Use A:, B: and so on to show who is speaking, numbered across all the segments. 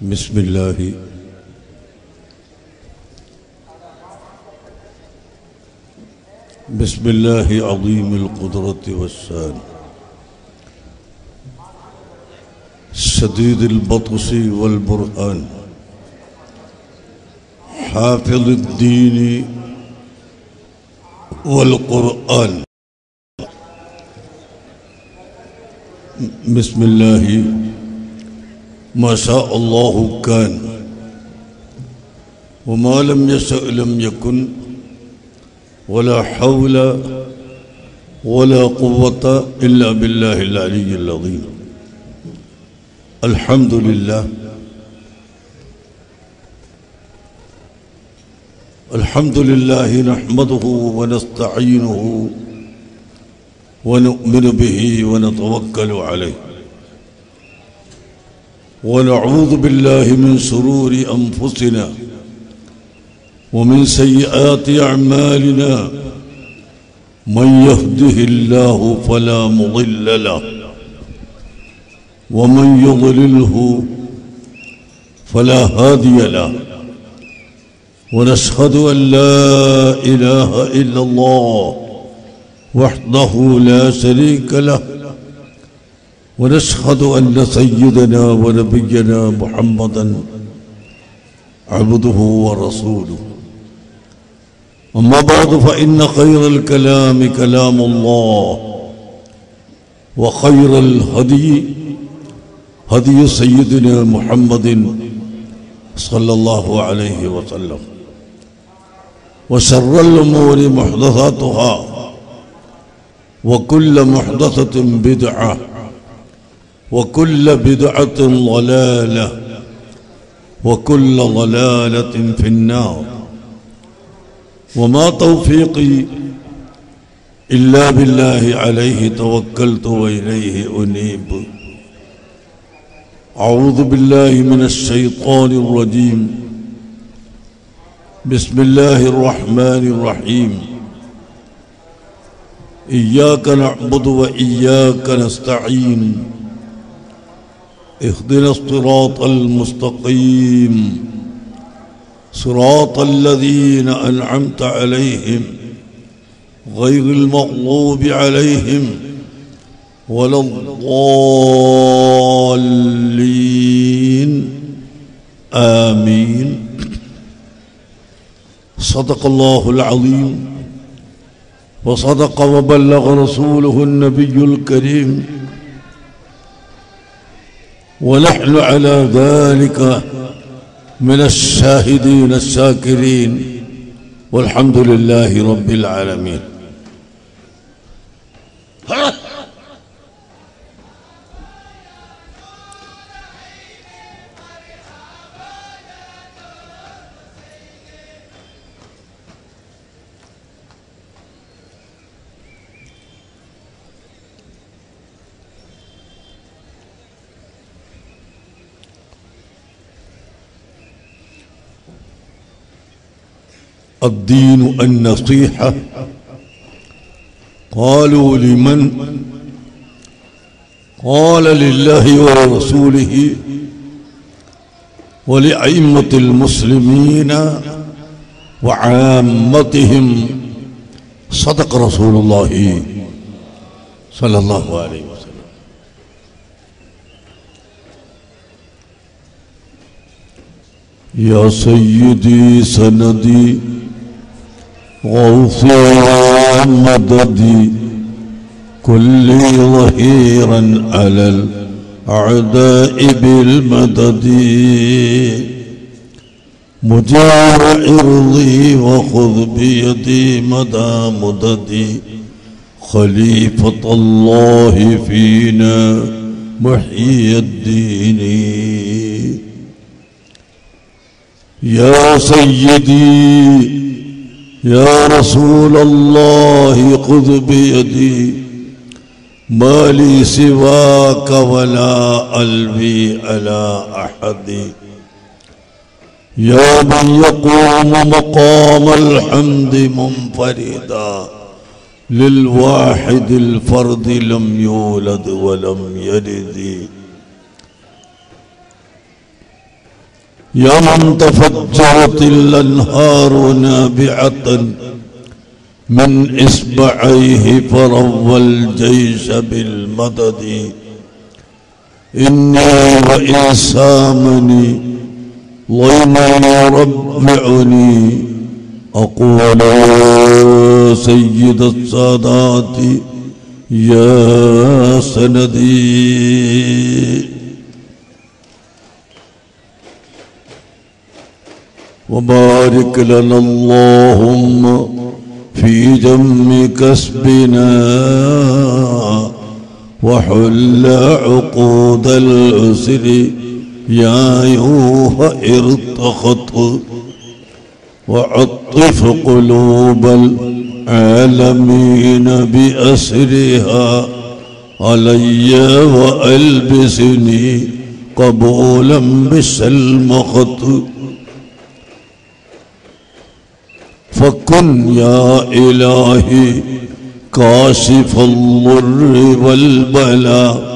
A: بسم الله بسم الله عظيم القدرة والسان شديد البطش والبرهان حافظ الدين والقرآن بسم الله ما شاء الله كان وما لم يشأ لم يكن ولا حول ولا قوة إلا بالله العلي العظيم الحمد لله الحمد لله نحمده ونستعينه ونؤمن به ونتوكل عليه ونعوذ بالله من شرور أنفسنا ومن سيئات أعمالنا من يهده الله فلا مضل له ومن يضلله فلا هادي له ونشهد أن لا إله إلا الله وحده لا شريك له ونشهد أن سيدنا ونبينا محمدا عبده ورسوله أما بعد فإن خير الكلام كلام الله وخير الهدي هدي سيدنا محمد صلى الله عليه وسلم وشر الأمور محدثاتها وكل محدثة بدعة وكل بدعة ضلالة وكل ضلالة في النار وما توفيقي إلا بالله عليه توكلت وإليه أنيب أعوذ بالله من الشيطان الرجيم بسم الله الرحمن الرحيم إياك نعبد وإياك نستعين اهدنا الصراط المستقيم صراط الذين أنعمت عليهم غير المغضوب عليهم ولا الضالين آمين صدق الله العظيم وصدق وبلغ رسوله النبي الكريم ونحن على ذلك من الشاهدين الشاكرين والحمد لله رب العالمين الدين النصيحة قالوا لمن قال لله ورسوله ولأئمة المسلمين وعامتهم صدق رسول الله صلى الله عليه وسلم يا سيدي سندي غوثي ومددي كل ظهيرا على الأعداء بالمدد مجار عرضي وخذ بيدي مدى مددي خليفة الله فينا محيي الدين يا سيدي يا رسول الله خذ بيدي ما لي سواك ولا قلبي على أحد يا من يقوم مقام الحمد منفردا للواحد الفرد لم يولد ولم يلد يا من تفجرت الأنهار نابعة من إصبعيه فروى الجيش بالمدد إني وإن سامني ضيما يربعني أقول يا سيد السادات يا سندي وبارك لنا اللهم في جم كسبنا وحل عقود العسر يا يوه ارتخط وعطف قلوب العالمين بأسرها علي وألبسني قبولا بالسلمخط فكن يا إلهي كاشف الضر والبلاء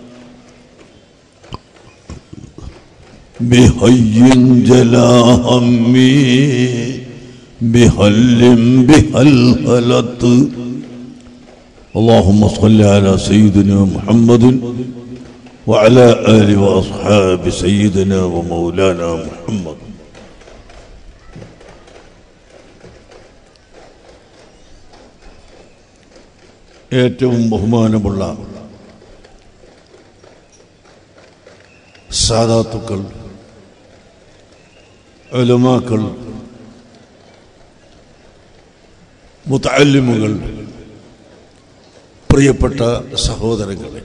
A: بهي جلا همي بهل بهلهلت اللهم صل على سيدنا محمد وعلى آله وأصحاب سيدنا ومولانا محمد ഏറ്റവും ബഹുമാനമുള്ള സാധാത്തുക്കൾ ഉലമാക്കൾ മുത്തല്ലിമുകൾ പ്രിയപ്പെട്ട സഹോദരങ്ങളെ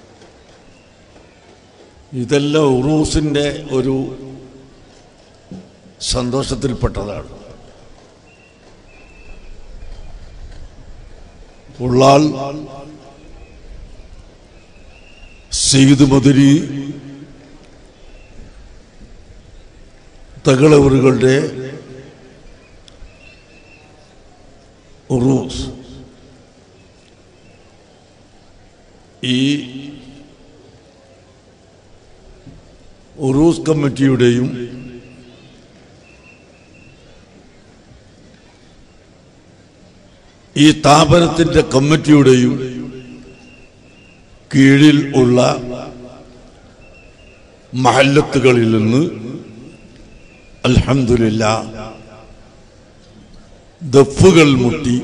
A: ഇതെല്ലാം ഉറൂസിൻ്റെ ഒരു സന്തോഷത്തിൽപ്പെട്ടതാണ് ഉള്ളാൾ സെയ്ദ് മദരി തകളവറുകളുടെ ഉറൂസ് ഈ ഉറൂസ് കമ്മിറ്റിയുടെയും ഈ സ്ഥാപനത്തിന്റെ കമ്മിറ്റിയുടെയും കീഴിൽ ഉള്ള മഹല്ലത്തുകളിൽ നിന്ന് അൽഹംദുലില്ല ദഫുകൾ മുട്ടി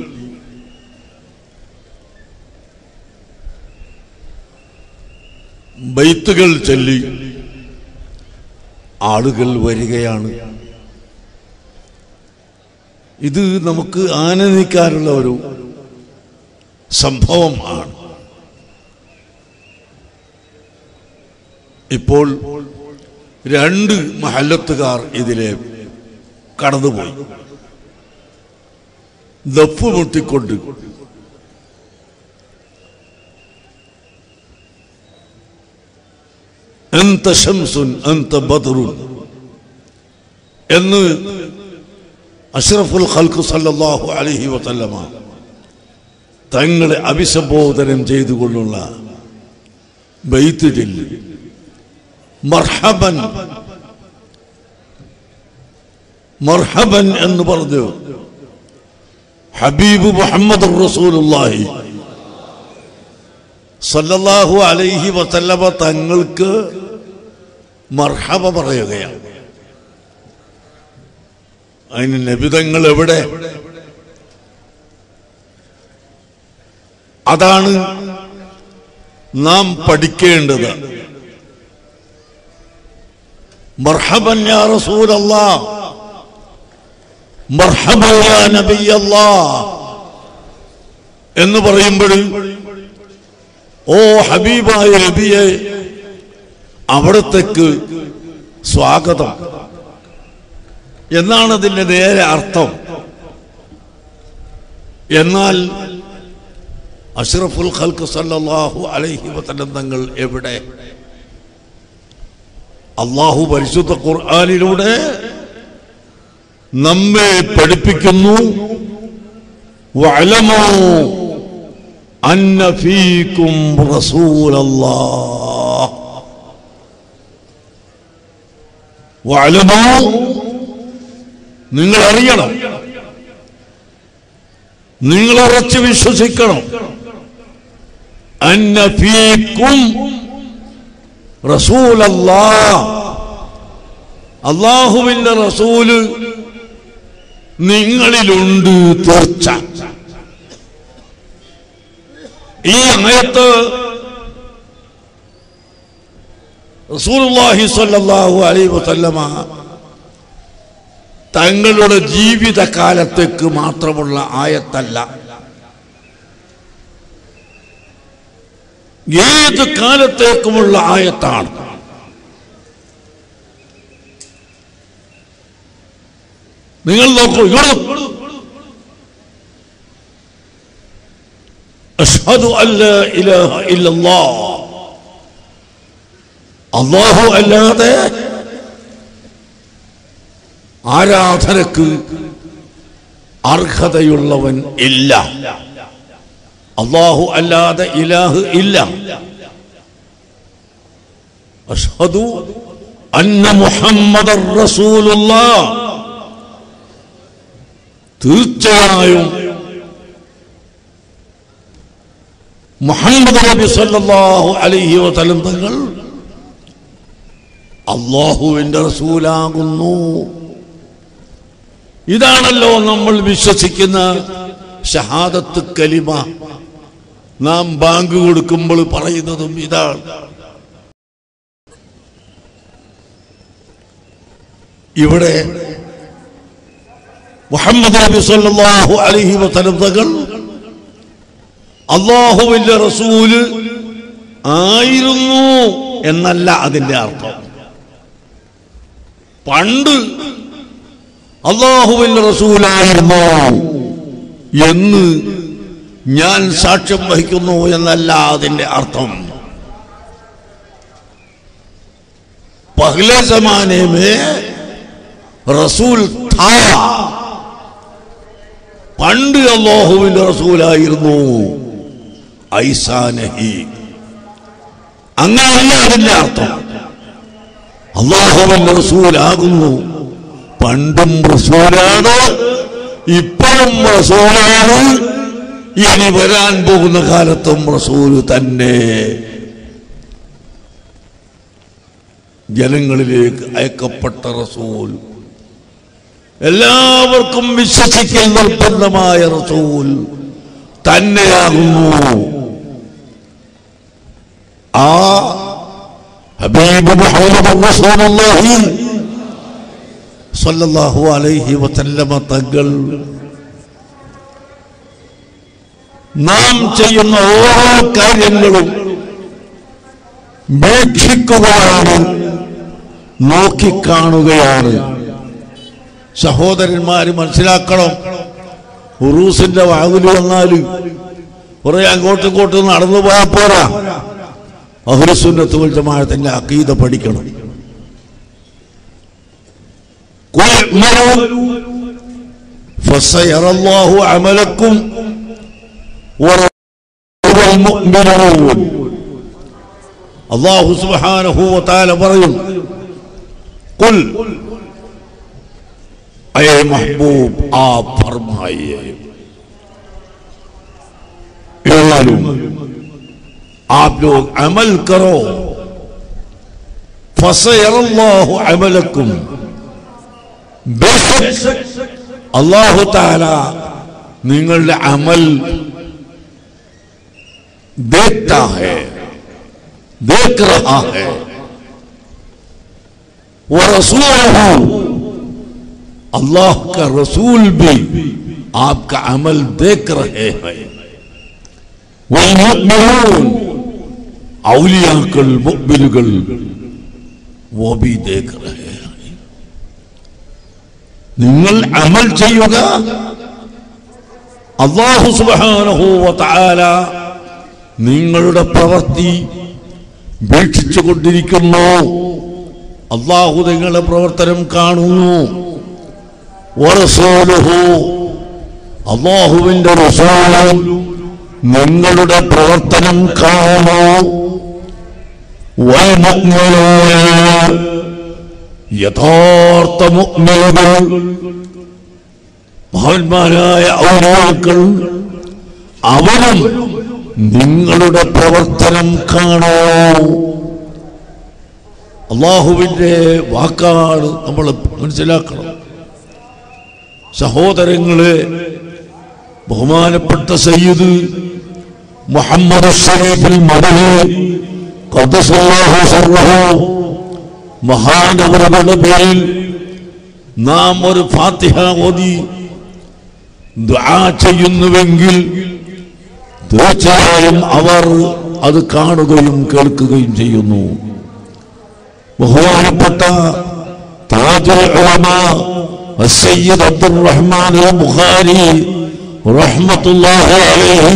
A: ബൈത്തുകൾ ചൊല്ലി ആളുകൾ വരികയാണ് ഇത് നമുക്ക് ആനന്ദിക്കാനുള്ള ഒരു സംഭവം ആണ് ഇപ്പോൾ രണ്ട് മഹല്ലത്തുകാർ ഇതിലെ കടന്നുപോയി ദഫ് മുട്ടിക്കൊണ്ട് അന്ത ഷംസുൻ അന്ത ബദറുൻ എന്ന് അഷ്റഫുൽ ഖൽഖ് സല്ലല്ലാഹു അലൈഹി വസല്ലമ തങ്ങളെ അഭിസംബോധനം ചെയ്തുകൊണ്ടുള്ള ബൈത്ത് ചൊല്ലി മർഹബൻ മർഹബൻ എന്ന് പറഞ്ഞു ഹബീബ് മുഹമ്മദ് റസൂലുള്ളാഹി സല്ലല്ലാഹു അലൈഹി വസല്ലമ തങ്ങൾക്ക് മർഹബ പറയുകയാണ് അതിന് നബിതങ്ങൾ എവിടെ അതാണ് നാം പഠിക്കേണ്ടത് മർഹബൻ യാ റസൂലല്ലാ മർഹബൻ യാ നബിയല്ലാ എന്ന് പറയുമ്പോൾ ഓ ഹബീബായ നബിയെ അവിടത്തേക്ക് സ്വാഗതം എന്നാണ് അതിന്റെ നേരെ അർത്ഥം എന്നാൽ അഷ്റഫുൽ ഖൽക്ക് സല്ലല്ലാഹു അലൈഹി വസല്ലം തങ്ങൾ എവിടെ അള്ളാഹു പരിശുദ്ധ ഖുർആനിലൂടെ നമ്മെ പഠിപ്പിക്കുന്നു വഅലമൂ അന്ന ഫീകും റസൂലല്ലാഹ് വഅലമൂ നിങ്ങൾ അറിയണം നിങ്ങൾ ഉറച്ചു വിശ്വസിക്കണം അന്ന ഫീക്കും റസൂലല്ലാ അള്ളാഹുവിന്റെ റസൂല് നിങ്ങളിലുണ്ട് തീർച്ച ഈ ആയത്ത് റസൂലുള്ളാഹി സ്വല്ലല്ലാഹു അലൈഹി വസല്ലമ തങ്ങളുടെ ജീവിതകാലത്തേക്ക് മാത്രമുള്ള ആയത്തല്ല ഏത് കാലത്തേക്കുമുള്ള ആയത്താണ് നിങ്ങൾ നോക്കൂ ഇവിടെ അഷ്ഹദു അല്ല ഇലാഹ ഇല്ലല്ലാഹ് അള്ളാഹു അല്ലാതെ ആരാധനക്ക് അർഹതയുള്ളവൻ ഇല്ല അള്ളാഹു അല്ലാതെ ഇലാഹ് ഇല്ല അഷ്ഹദു അന്ന മുഹമ്മദ് റസൂലുള്ള തീർച്ചയായും മുഹമ്മദ് നബി സല്ലല്ലാഹു അലൈഹി വസല്ലം തങ്ങൾ അള്ളാഹുവിന്റെ റസൂലാകുന്നു ഇതാണല്ലോ നമ്മൾ വിശ്വസിക്കുന്ന ഷഹാദത്ത് കലിമ നാം ബാങ്ക് കൊടുക്കുമ്പോൾ പറയുന്നതും ഇതാണ് ഇവിടെ മുഹമ്മദ് നബി സല്ലല്ലാഹു അലൈഹി വസല്ലം തങ്ങൾ അള്ളാഹുവിന്റെ റസൂല് ആയിരുന്നു എന്നല്ല അതിന്റെ അർത്ഥം പണ്ട് അള്ളാഹുവിന്റെ റസൂലായിരുന്നു എന്ന് ഞാൻ സാക്ഷ്യം വഹിക്കുന്നു എന്നല്ല അതിന്റെ അർത്ഥം पहले जमाने में റസൂൽ था പണ്ട് അള്ളാഹുവിന്റെ റസൂലായിരുന്നു ഐസാനഹി അങ്ങനെയല്ല അതിന്റെ അർത്ഥം അള്ളാഹുവിന്റെ റസൂലാകുന്നു പണ്ടും റസൂലാണ് ഇപ്പോഴും റസൂലാണ് ഇനി വരാൻ പോകുന്ന കാലത്തും റസൂല് തന്നെ ജനങ്ങളിലേക്ക് അയക്കപ്പെട്ട റസൂൽ എല്ലാവർക്കും വിശ്വസിക്കൽ നിർബന്ധമായ റസൂൽ തന്നെയാകുന്നു ആ ഹബീബ് മുഹമ്മദ് റസൂലുള്ളാഹി സല്ലല്ലാഹു അലൈഹി വസല്ലമ തങ്ങൾ നാം ചെയ്യുന്ന ഓരോ കാര്യങ്ങളും വീക്ഷിക്കുകയാണ് നോക്കിക്കാണുകയാണ് സഹോദരന്മാര് മനസ്സിലാക്കണം ഉറൂസിന്റെ വാതില് വന്നാല് കുറെ അങ്ങോട്ടും ഇങ്ങോട്ടും നടന്നു പോയാൽ പോരാ അഹുരസുന്നത്ത് ജമാഅത്തിന്റെ അക്കീത പഠിക്കണം قل اعملوا فسيرى الله عملكم ورسوله المؤمنون അള്ളാഹു സുബ്ഹാനഹു വതആല പറയും കുൽ अय महबूब आप फरमाइए मालूम आप लोग अमल करो फसयल्लाहु अमलकुम बेशक അള്ളാഹു താല നിങ്ങളുടെ അമൽ देखता है देख रहा है वो रसूल अल्लाह का रसूल भी आपका अमल देख रहे हैं वो मुअ्मिनून ഔലിയാക്കൾ മുഅ്മിനുകൾ वो भी देख रहे हैं നിങ്ങൾ അമൽ ചെയ്യുക അള്ളാഹു സുബ്ഹാനഹു വ തആല നിങ്ങളുടെ പ്രവൃത്തി വീക്ഷിച്ചു കൊണ്ടിരിക്കുന്നു അള്ളാഹു നിങ്ങളുടെ പ്രവർത്തനം കാണുന്നു വറസൂലുഹു അള്ളാഹുവിന്റെ റസൂലും നിങ്ങളുടെ പ്രവർത്തനം കാണുന്നു വൽമുഅ്മിനൂന യഥാർത്ഥ മുഅ്മിനുകൾ മഹാന്മാരായ ഔലിയാക്കൾ അവരും നിങ്ങളുടെ പ്രവർത്തനം കാണോ അള്ളാഹുവിൻ്റെ വാക്കാണ് നമ്മൾ മനസ്സിലാക്കണം സഹോദരങ്ങളെ ബഹുമാനപ്പെട്ട സയ്യിദ് മുഹമ്മദ് ഷരീഫിൽ മദനി ഖദ്ദസല്ലാഹു സർറഹു മഹാനവറുകളുടെ പേരിൽ നാം ഒരു ഫാത്തിഹ ഓതി ദുആ ചെയ്യുന്നുവെങ്കിൽ തീർച്ചയായും അവർ അത് കാണുകയും കേൾക്കുകയും ചെയ്യുന്നു ബഹുമാനപ്പെട്ട താജുൽ ഉലമ السيد عبد الرحمن البخاري رحمة الله عليه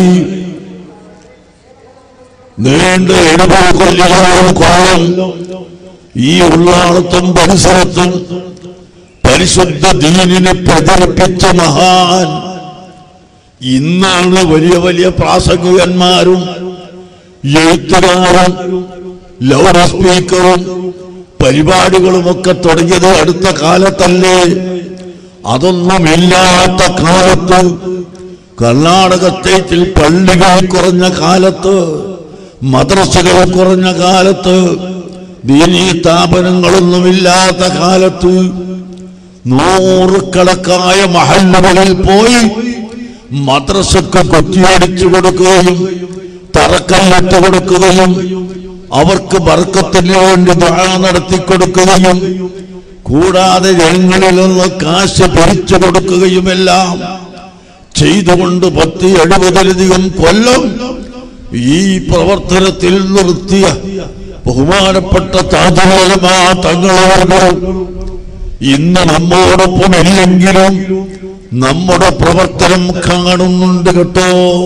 A: നീണ്ട എഴുപത് കൊല്ലുകളും കൊല്ലം ഈ ഉള്ളാളത്തും പരിസരത്തും പരിശുദ്ധ ദീനിനെ പ്രചരിപ്പിച്ച മഹാൻ ഇന്നാണ് വലിയ വലിയ പ്രാസംഗികന്മാരും എഴുത്തുകാരും ലൗഡ് സ്പീക്കറും പരിപാടികളുമൊക്കെ തുടങ്ങിയത് അടുത്ത കാലത്തല്ലേ അതൊന്നുമില്ലാത്ത കാലത്ത് കർണാടക സ്റ്റേറ്റിൽ പള്ളികൾ കുറഞ്ഞ കാലത്ത് മദ്രസകൾ കുറഞ്ഞ കാലത്ത് ദീനീ സ്ഥാപനങ്ങളൊന്നുമില്ലാത്ത കാലത്ത് നൂറുകണക്കായ മഹല്ലുകളിൽ പോയി മദ്രസക്ക് കുറ്റിയടിച്ചു കൊടുക്കുകയും തറക്കല്ലിട്ട് കൊടുക്കുകയും അവർക്ക് ബർക്കത്തിന് വേണ്ടി ദുആ നടത്തി കൊടുക്കുകയും കൂടാതെ ജനങ്ങളിൽ നിന്ന് കാശ് പിരിച്ചു കൊടുക്കുകയുമെല്ലാം ചെയ്തുകൊണ്ട് പത്ത് എഴുപതിലധികം കൊല്ലം ഈ പ്രവർത്തനത്തിൽ നിർത്തിയ ബഹുമാനപ്പെട്ട താജുലമാ തങ്ങളവர்கள் ഇന്ന് നമ്മോടൊപ്പം ഇല്ലെങ്കിലും നമ്മുടെ പ്രവർത്തനം കാണുന്നുണ്ട് കേട്ടോ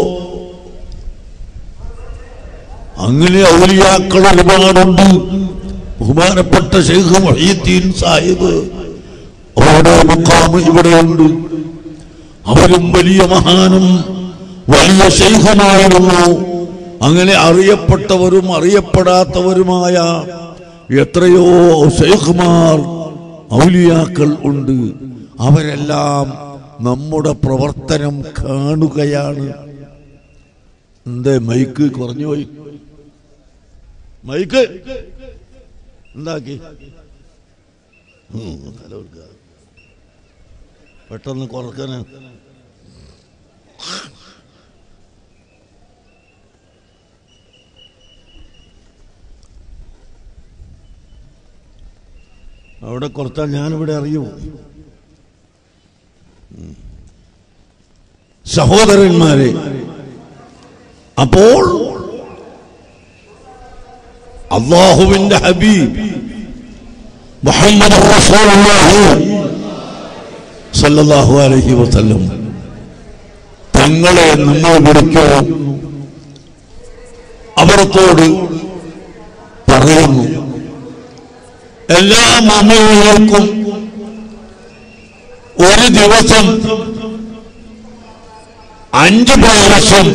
A: അങ്ങനെ ഔലിയാക്കൾ ഒരുപാടുണ്ട് ബഹുമാനപ്പെട്ട ഷെയ്ഖ് മൊഹീദ്ദീൻ സാഹിബ് അവരുടെ മുക്കാമ് ഇവിടെയുണ്ട് അവരും വലിയ മഹാനും വലിയ ഷെയ്ഖുമായിരുന്നു അങ്ങനെ അറിയപ്പെട്ടവരും അറിയപ്പെടാത്തവരുമായ എത്രയോ ഷെയ്ഖുമാർ ഔലിയാക്കൾ ഉണ്ട് അവരെല്ലാം നമ്മുടെ പ്രവർത്തനം കാണുകയാണ് എന്തേ മൈക്ക് കുറഞ്ഞു പോയി മൈക്ക് എന്താക്കി ഉം, തല കൊടുക്കുക. പെട്ടെന്ന് കുറക്കാന് അവിടെ കുറച്ചാൽ ഞാനിവിടെ അറിയൂ ഉം. സഹോദരന്മാരെ അപ്പോൾ അള്ളാഹുവിന്റെ ഹബീബ് മുഹമ്മദ് റസൂലുള്ളാഹി സല്ലല്ലാഹു അലൈഹി വസല്ലം തങ്ങളെ നമ്മൾ വിളിക്കണം അവർത്തോട് പറയുന്നു എല്ലാ മമ്മകൾക്കും ഒരു ദിവസം അഞ്ച് പ്രാവശ്യം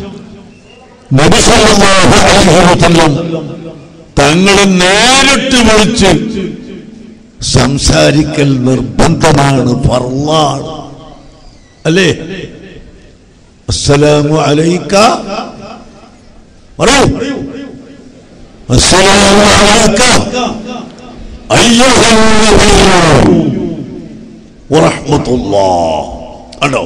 A: നബിസല്ലാഹു അലൈഹി വസല്ലം തങ്ങളെ നേരിട്ട് വിളിച്ച് സംസാരിക്കൽ നിർബന്ധമാണ് ഫർളാണ് അല്ലേ അസ്സലാമു അലൈക്ക പറയൂ അസ്സലാമു അലൈക്ക അയ്യുഹൽ നബിയ്യു വറഹ്മത്തുള്ളാഹ് കണ്ടോ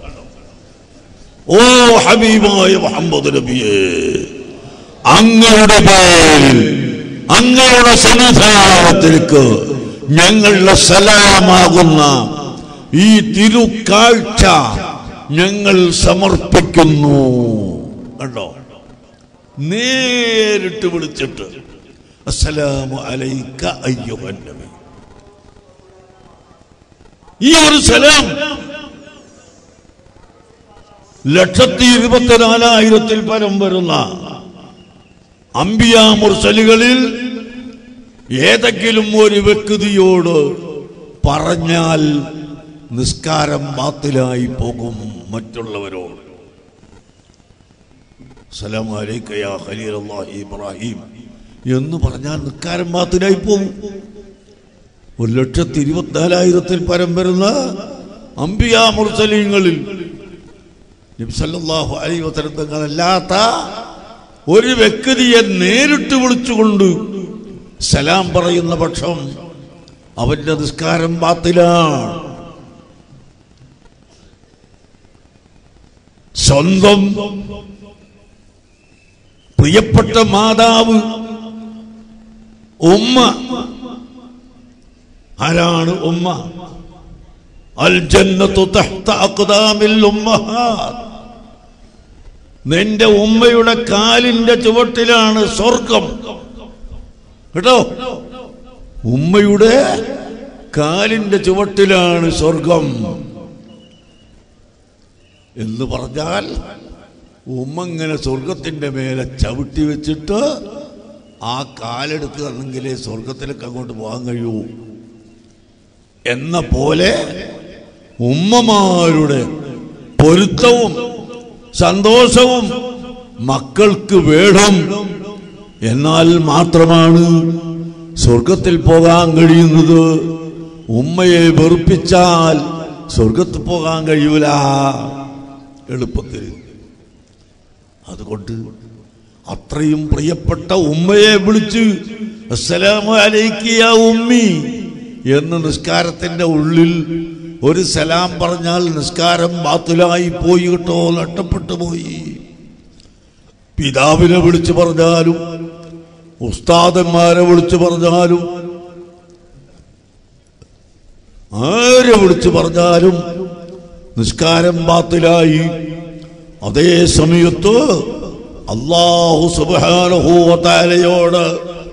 A: ഓ ഹബീബായ മുഹമ്മദ് നബിയേ അങ്ങയുടെ പേരിൽ അങ്ങയുടെ സന്നിധാനത്തിലേക്ക് ഞങ്ങളുടെ സലാമാകുന്ന ഈ തിരുക്കാഴ്ച ഞങ്ങൾ സമർപ്പിക്കുന്നു കണ്ടോ നേരിട്ട് വിളിച്ചിട്ട് അസ്സലാമു അലൈക്ക അയ്യുഹൻ നബി ഈ ഒരു സലാം ലക്ഷത്തി ഇരുപത്തിനാലായിരത്തിൽ പരം വരുന്ന അംബിയ മുർസലുകളിൽ ഏതെങ്കിലും ഒരു വ്യക്തിയോട് പറഞ്ഞാൽ നിസ്കാരം ബാത്തിലായി പോകും മറ്റുള്ളവരോട് സലാം അലൈക്കയാ ഖലീലല്ലാഹി ഇബ്രാഹിം എന്ന് പറഞ്ഞാൽ നിസ്കാരം ബാത്തിലായി പോകും ഒരു ലക്ഷത്തി ഇരുപത്തിനാലായിരത്തിൽ പരം വരുന്ന അംബിയ മുർസലീങ്ങളിൽ നബ്സല്ലാഹു അലൈ വസലത്തങ്ങളല്ലാത്ത ഒരു വ്യക്തിയെ നേരിട്ട് വിളിച്ചുകൊണ്ട് സലാം പറയുന്ന പക്ഷം അവന്റെ നിസ്കാരം ബാത്തിലാണ് സ്വന്തം പ്രിയപ്പെട്ട മാതാവ് ഉമ്മ ആരാണ് ഉമ്മ അൽ ജന്നത്തു തഹ്ത അഖ്ദാമിൽ ഉമ്മഹാത്ത് നിന്റെ ഉമ്മയുടെ കാലിന്റെ ചുവട്ടിലാണ് സ്വർഗം കേട്ടോ ഉമ്മയുടെ കാലിന്റെ ചുവട്ടിലാണ് സ്വർഗം എന്ന് പറഞ്ഞാൽ ഉമ്മ ഇങ്ങനെ സ്വർഗത്തിന്റെ മേലെ ചവിട്ടി വെച്ചിട്ട് ആ കാലെടുത്ത് തന്നെങ്കിലേ സ്വർഗത്തിലേക്ക് അങ്ങോട്ട് പോകാൻ കഴിയൂ എന്ന പോലെ ഉമ്മമാരുടെ പൊരുത്തവും സന്തോഷവും മക്കൾക്ക് വേണം എന്നാൽ മാത്രമാണ് സ്വർഗത്തിൽ പോകാൻ കഴിയുന്നത് ഉമ്മയെ വെറുപ്പിച്ചാൽ സ്വർഗത്തിൽ പോകാൻ കഴിയൂല എളുപ്പത്തിൽ അതുകൊണ്ട് അത്രയും പ്രിയപ്പെട്ട ഉമ്മയെ വിളിച്ച് അസ്സലാമു അലൈക്ക് യാ ഉമ്മി എന്ന് നിസ്കാരത്തിന്റെ ഉള്ളിൽ ഒരു സലാം പറഞ്ഞാൽ നിസ്കാരം ബാത്തിലായി പോയി കേട്ടോ നഷ്ടപ്പെട്ടു പോയി പിതാവിനെ വിളിച്ചു പറഞ്ഞാലും ഉസ്താദന്മാരെ വിളിച്ചു പറഞ്ഞാലും ആരെ വിളിച്ചു പറഞ്ഞാലും നിസ്കാരം ബാത്തിലായി അതേ സമയത്ത് അള്ളാഹു സുബാനുഭൂവത്താലയോട്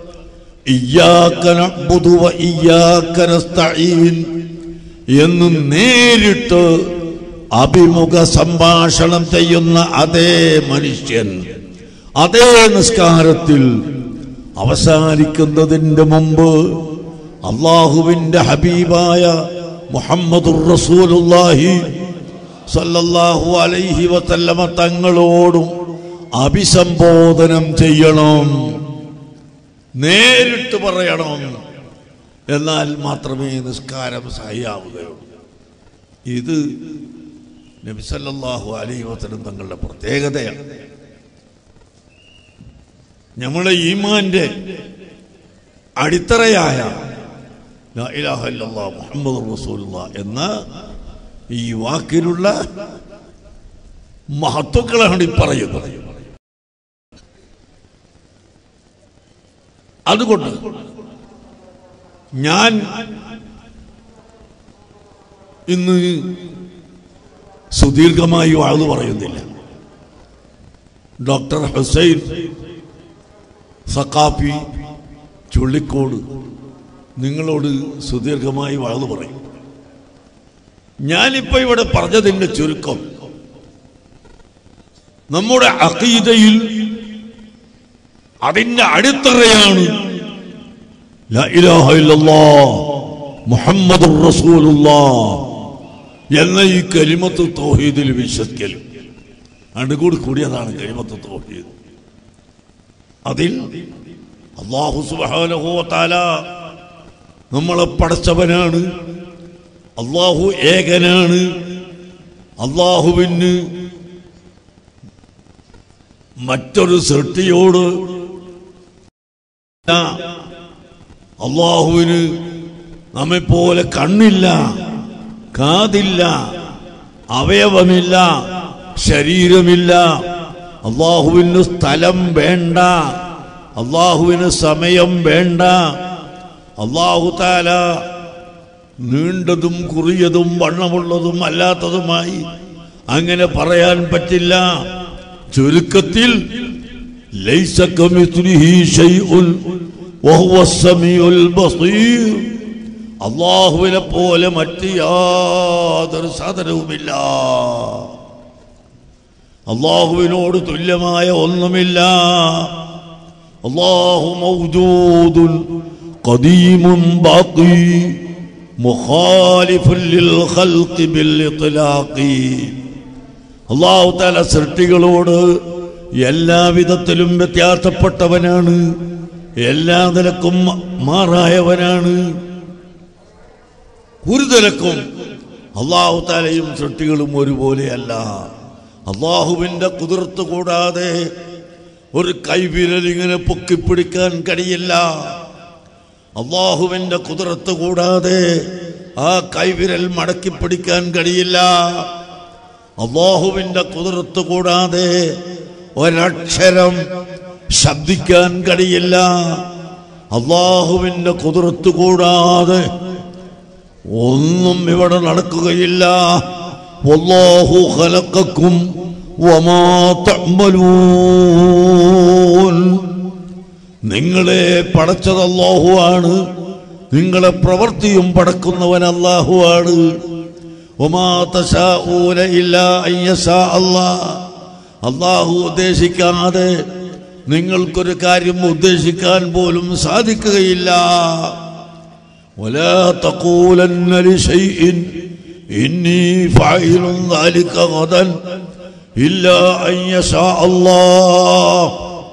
A: എന്ന് നേരിട്ട് അഭിമുഖ സംഭാഷണം ചെയ്യുന്ന അതേ മനുഷ്യൻ അതേ നിസ്കാരത്തിൽ അവസാനിക്കുന്നതിന്റെ മുമ്പ് അള്ളാഹുവിന്റെ ഹബീബായ മുഹമ്മദുർ റസൂലുള്ളാഹി സല്ലല്ലാഹു അലൈഹി വസല്ലമ തങ്ങളോടും അഭിസംബോധനം ചെയ്യണം നേരിട്ട് പറയണം എന്നാൽ മാത്രമേ നിസ്കാരം സഹിയാവുകയുള്ളൂ ഇത് നബി സല്ലല്ലാഹു അലൈഹി വസല്ലം തങ്ങളുടെ പ്രത്യേകതയാണ് നമ്മുടെ ഈമാന്റെ അടിത്തറയായ ലാ ഇലാഹ ഇല്ലല്ലാഹ് മുഹമ്മദുർ റസൂലുള്ളാഹ് എന്ന ഈ വാക്കിലുള്ള മഹത്വങ്ങളാണ് ഈ പറയുന്നത് അതുകൊണ്ട് ഞാൻ ഇന്ന് സുദീർഘമായി വാഴ്ന്നു പറയുന്നില്ല ഡോക്ടർ ഹുസൈൻ സക്കാപ്പി ചുള്ളിക്കോട് നിങ്ങളോട് സുദീർഘമായി വാഴ്ന്നു പറയും ഞാനിപ്പോ ഇവിടെ പറഞ്ഞതിന്റെ ചുരുക്കം നമ്മുടെ അഖീദയിൽ അതിന്റെ അടിത്തറയാണ് ലാ ഇലാഹ ഇല്ലല്ലാഹ് മുഹമ്മദുർ റസൂലുള്ളാഹ് എന്ന ഈ കലിമത്ത് തൗഹീദിൽ വിശ്വസിക്കൽ അടുകൂടി കൂടിയതാണ് കലിമത്ത് തൗഹീദ് അതിൽ അള്ളാഹു സുബ്ഹാനഹു വ തആല നമ്മളെ പടച്ചവനാണ് അള്ളാഹു ഏകനാണ് അള്ളാഹുവിന് മറ്റൊരു സൃഷ്ടിയോട് അള്ളാഹുവിന് നമ്മെപ്പോലെ കണ്ണില്ല കാതില്ല അവയവമില്ല ശരീരമില്ല അള്ളാഹുവിന് സ്ഥലം വേണ്ട അള്ളാഹുവിന് സമയം വേണ്ട അള്ളാഹു താല നീണ്ടതും കുറിയതും വണ്ണമുള്ളതും അല്ലാത്തതുമായി അങ്ങനെ പറയാൻ പറ്റില്ല ചുരുക്കത്തിൽ ലൈസ കമിത്ലിഹി ശൈഉൻ വഹുവ സമീഉൽ ബസീർ അള്ളാഹുവിനെ പോലെ മറ്റ് യാതൊരു സാധനവുമില്ല അള്ളാഹുവിനോട് തുല്യമായ ഒന്നുമില്ല അള്ളാഹു മൗജൂദുൻ ഖദീമുൻ ബാഖി മുഖാലിഫുൻ ലിൽ ഖൽഖി ബിൽ ഇത്ലാഖി അള്ളാഹു തല സൃഷ്ടികളോട് എല്ലാവിധത്തിലും വ്യത്യാസപ്പെട്ടവനാണ് എല്ലാ നിലക്കും മാറായവനാണ് ഒരു നിലക്കും അള്ളാഹു താലയും സൃഷ്ടികളും ഒരുപോലെയല്ല അള്ളാഹുവിന്റെ കുതിർത്ത് കൂടാതെ ഒരു കൈവിരൽ ഇങ്ങനെ പൊക്കിപ്പിടിക്കാൻ കഴിയില്ല അള്ളാഹുവിന്റെ കുതിർത്ത് കൂടാതെ ആ കൈവിരൽ മടക്കി പിടിക്കാൻ കഴിയില്ല അള്ളാഹുവിന്റെ കുതിർത്ത് കൂടാതെ ഒരക്ഷരം ശബ്ദിക്കാൻ കഴിയില്ല അള്ളാഹുവിന്റെ കുതിർത്ത് കൂടാതെ ഒന്നും ഇവിടെ നടക്കുകയില്ല വല്ലാഹു ഖലഖക്കും വമാ തഅമലൂൻ നിങ്ങളെ പടച്ചത് അല്ലാഹു ആണ് നിങ്ങളെ പ്രവൃത്തിയും പടക്കുന്നവൻ അല്ലാഹു ആണ് വമാ തശാഊന ഇല്ലാ അൻ യശാ അല്ലാഹ് അല്ലാഹു ഉദ്ദേശിക്കാതെ നിങ്ങൾക്കൊരു കാര്യം ഉദ്ദേശിക്കാൻ പോലും സാധിക്കുകയില്ല ولا تقولن لشيء إني فاعل ذلك غدا إلا أن يشاء الله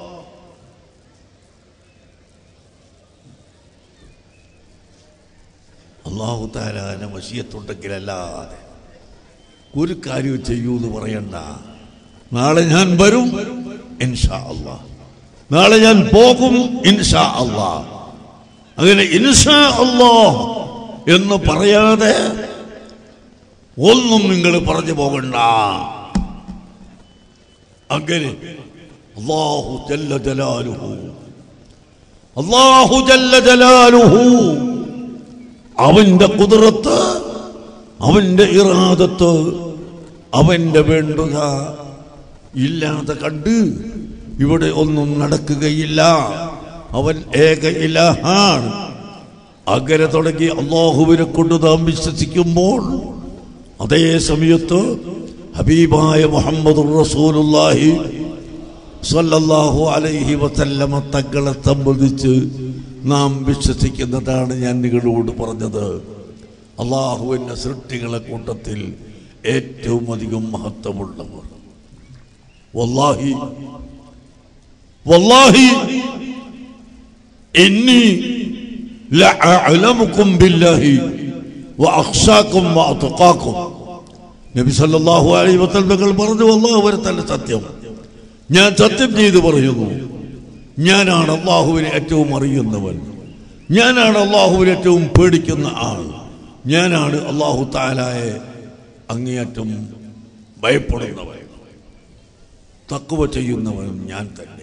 A: അള്ളാഹു താലാന വശീയത്തുണ്ടെങ്കിലല്ലാതെ ഒരു കാര്യവും ചെയ്യൂ എന്ന് പറയണ്ട നാളെ ഞാൻ വരും ഇൻഷാ അള്ളാ നാളെ ഞാൻ പോകും ഇൻഷാ അള്ളാ അങ്ങനെ ഇൻഷാ അള്ളാ എന്ന് പറയാതെ ഒന്നും നിങ്ങൾ പറഞ്ഞു പോകണ്ട അങ്ങനെ അള്ളാഹു ജല്ല ജലാലുഹു അള്ളാഹു ജല്ല ജലാലുഹു അവന്റെ കുതിരത്ത് അവന്റെ ഇറാദത്ത് അവന്റെ വേണ്ടുക ഇല്ലാതെ കണ്ട് ഇവിടെ ഒന്നും നടക്കുകയില്ല അവൻ ഏക ഇലാഹാണ് അങ്ങനെ തുടങ്ങി അള്ളാഹുവിനെ കൊണ്ട് നാം വിശ്വസിക്കുമ്പോൾ അതേ സമയത്ത് ഹബീബായ മുഹമ്മദ് റസൂലുള്ളാഹി സല്ലല്ലാഹു അലൈഹി വസല്ലമ തങ്ങളെ സംബന്ധിച്ച് നാം വിശ്വസിക്കുന്നതാണ് ഞാൻ നിങ്ങളോട് പറഞ്ഞത് അള്ളാഹുവിൻ്റെ സൃഷ്ടികളെ കൂട്ടത്തിൽ ഏറ്റവും അധികം മഹത്വമുള്ളവർ വല്ലാഹി വല്ലാഹി ഇന്നി ലഅലമുക്കും ബില്ലാഹി വഅഖ്ശാക്കും വഅത്ഖാക്കും നബി സല്ലല്ലാഹു അലൈഹി വസല്ലം പറഞ്ഞു അല്ലാഹു വരെ തന്നെ സത്യം ഞാൻ സത്യം ചെയ്ത് പറയുന്നു ഞാനാണ് അള്ളാഹുവിനെ ഏറ്റവും അറിയുന്നവൻ ഞാനാണ് അള്ളാഹുവിനെ ഏറ്റവും പേടിക്കുന്ന ആൾ ഞാനാണ് അള്ളാഹു താലായെ അങ്ങേയറ്റം ഭയപ്പെടുന്നവൻ തക്കുവ ചെയ്യുന്നവൻ ഞാൻ തന്നെ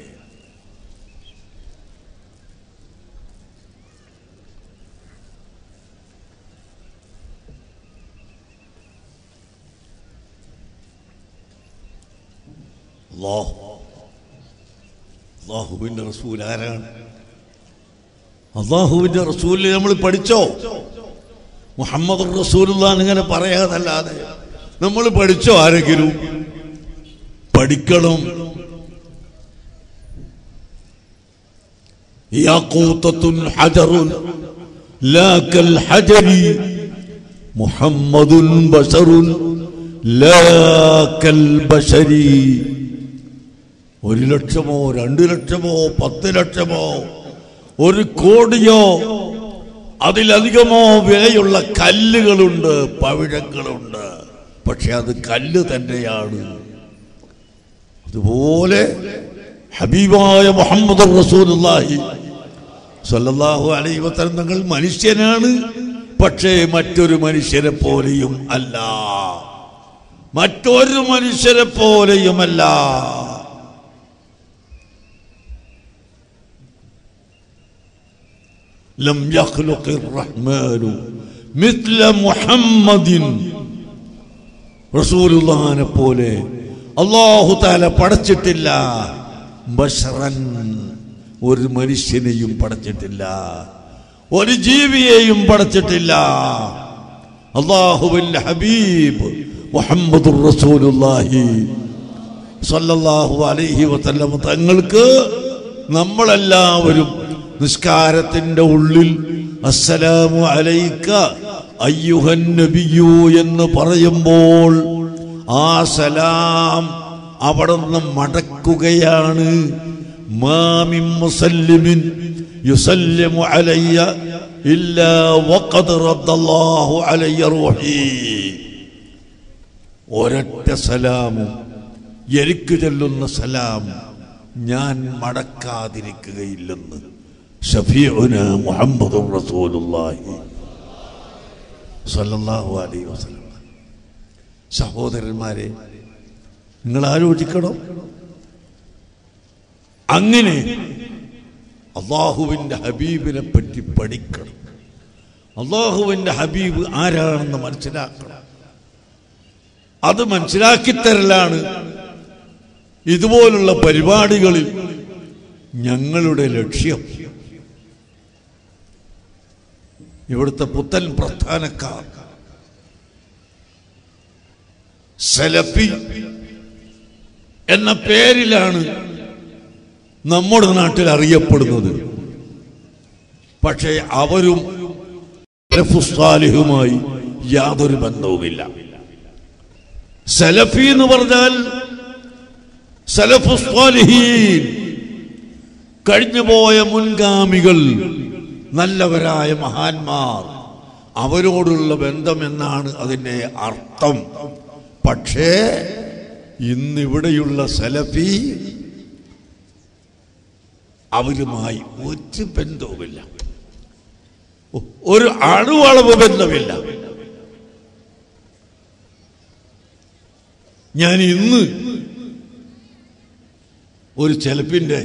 A: അള്ളാഹു അള്ളാഹുവിന്റെ റസൂൽ ആരാണ് അള്ളാഹുവിന്റെ റസൂലിനെ നമ്മൾ പഠിച്ചോ മുഹമ്മദ് റസൂലുള്ളാന്ന് ഇങ്ങനെ പറയാതല്ലാതെ നമ്മൾ പഠിച്ചോ ആരെങ്കിലും പഠിക്കണം യാക്കൂത്തത്തുൻ ഹജറുൻ ലാ കൽ ഹജരി മുഹമ്മദുൻ ബശറുൻ ലാ കൽ ബശരി ഒരു ലക്ഷമോ രണ്ട് ലക്ഷമോ പത്ത് ലക്ഷമോ ഒരു കോടിയോ അതിലധികമോ വിലയുള്ള കല്ലുകളുണ്ട് പവിഴങ്ങളുണ്ട് പക്ഷെ അത് കല്ല് തന്നെയാണ് അതുപോലെ ഹബീബായ മുഹമ്മദ് റസൂലുള്ളാഹി സല്ലല്ലാഹു അലൈഹി വസല്ലം തങ്ങൾ മനുഷ്യനാണ് പക്ഷേ മറ്റൊരു മനുഷ്യരെ പോലെയും അല്ല മറ്റൊരു മനുഷ്യരെ പോലെയുമല്ല لم يخلق الرحمن مثل محمد റസൂലുള്ളാനെ പോലെ അള്ളാഹു താല പടച്ചിട്ടില്ല ബഷറൻ ഒരു മനുഷ്യനെയും പടച്ചിട്ടില്ല ഒരു ജീവിയെയും പടച്ചിട്ടില്ല അള്ളാഹുവിന്റെ ഹബീബ് മുഹമ്മദ് റസൂലുള്ളാഹി സല്ലല്ലാഹു അലൈഹി വസല്ലം തങ്ങൾക്ക് നമ്മളെല്ലാവരും നിസ്കാരത്തിന്റെ ഉള്ളിൽ അസ്സലാമു അലൈക്ക അയ്യുഹൻ നബിയു എന്ന് പറയുമ്പോൾ ആ സലാം അവിടെ നിന്ന് മടക്കുകയാണ് മാമിൻ മുസല്ലിമിൻ യുസല്ലിമു അലയ്യ إلا وقد رد الله علي روحي ഒരൊറ്റ സലാമും എനിക്ക് ചെല്ലുന്ന സലാം ഞാൻ മടക്കാതിരിക്കുകയില്ലെന്ന് ഷഫീഉന മുഹമ്മദ് റസൂലുള്ളാഹി സല്ലല്ലാഹു അലൈഹി വസല്ലം സഹോദരന്മാരെ നിങ്ങൾ ആലോചിക്കണം അങ്ങനെ അള്ളാഹുവിൻ്റെ ഹബീബിനെ പറ്റി പഠിക്കണം അള്ളാഹുവിൻ്റെ ഹബീബ് ആരാണെന്ന് മനസ്സിലാക്കണം അത് മനസ്സിലാക്കി തരലാണ് ഇതുപോലുള്ള പരിപാടികളിൽ ഞങ്ങളുടെ ലക്ഷ്യം ഇവിടുത്തെ പുത്തൻ പ്രസ്ഥാനക്കാർ സലഫി എന്ന പേരിലാണ് നമ്മുടെ നാട്ടിൽ അറിയപ്പെടുന്നത് പക്ഷേ അവരും സലഫുസ്സാലിഹുമായി യാതൊരു ബന്ധവുമില്ല സലഫി എന്ന് പറഞ്ഞാൽ സലഫുസ്വാലിഹീൻ കഴിഞ്ഞുപോയ മുൻഗാമികൾ നല്ലവരായ മഹാന്മാർ അവരോടുള്ള ബന്ധം എന്നാണ് അതിൻ്റെ അർത്ഥം പക്ഷേ ഇന്നിവിടെയുള്ള സലഫി അവരുമായി ഒരു ബന്ധവുമില്ല ഒരു അണുവളവ് ബന്ധമില്ല ഞാൻ ഇന്ന് ഒരു ചെലപ്പിന്റെ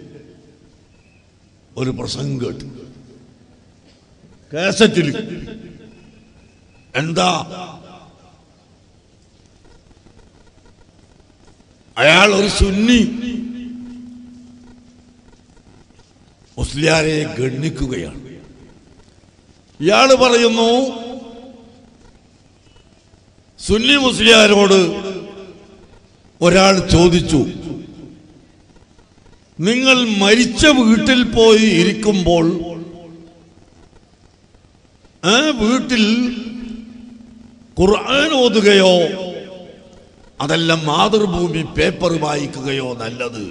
A: ഒരു പ്രസംഗം കേട്ടു കാസറ്റിൽ എന്താ അയാൾ ഒരു സുന്നി മുസ്ലിയാരെ ഗണ്ണിക്കുകയാണ് ഇയാള് പറയുന്നു സുന്നി മുസ്ലിയാരോട് ഒരാൾ ചോദിച്ചു നിങ്ങൾ മരിച്ച വീട്ടിൽ പോയി ഇരിക്കുമ്പോൾ ആ വീട്ടിൽ ഖുർആൻ ഓതുകയോ അതല്ല മാതൃഭൂമി പേപ്പർ വായിക്കുകയോ നല്ലത്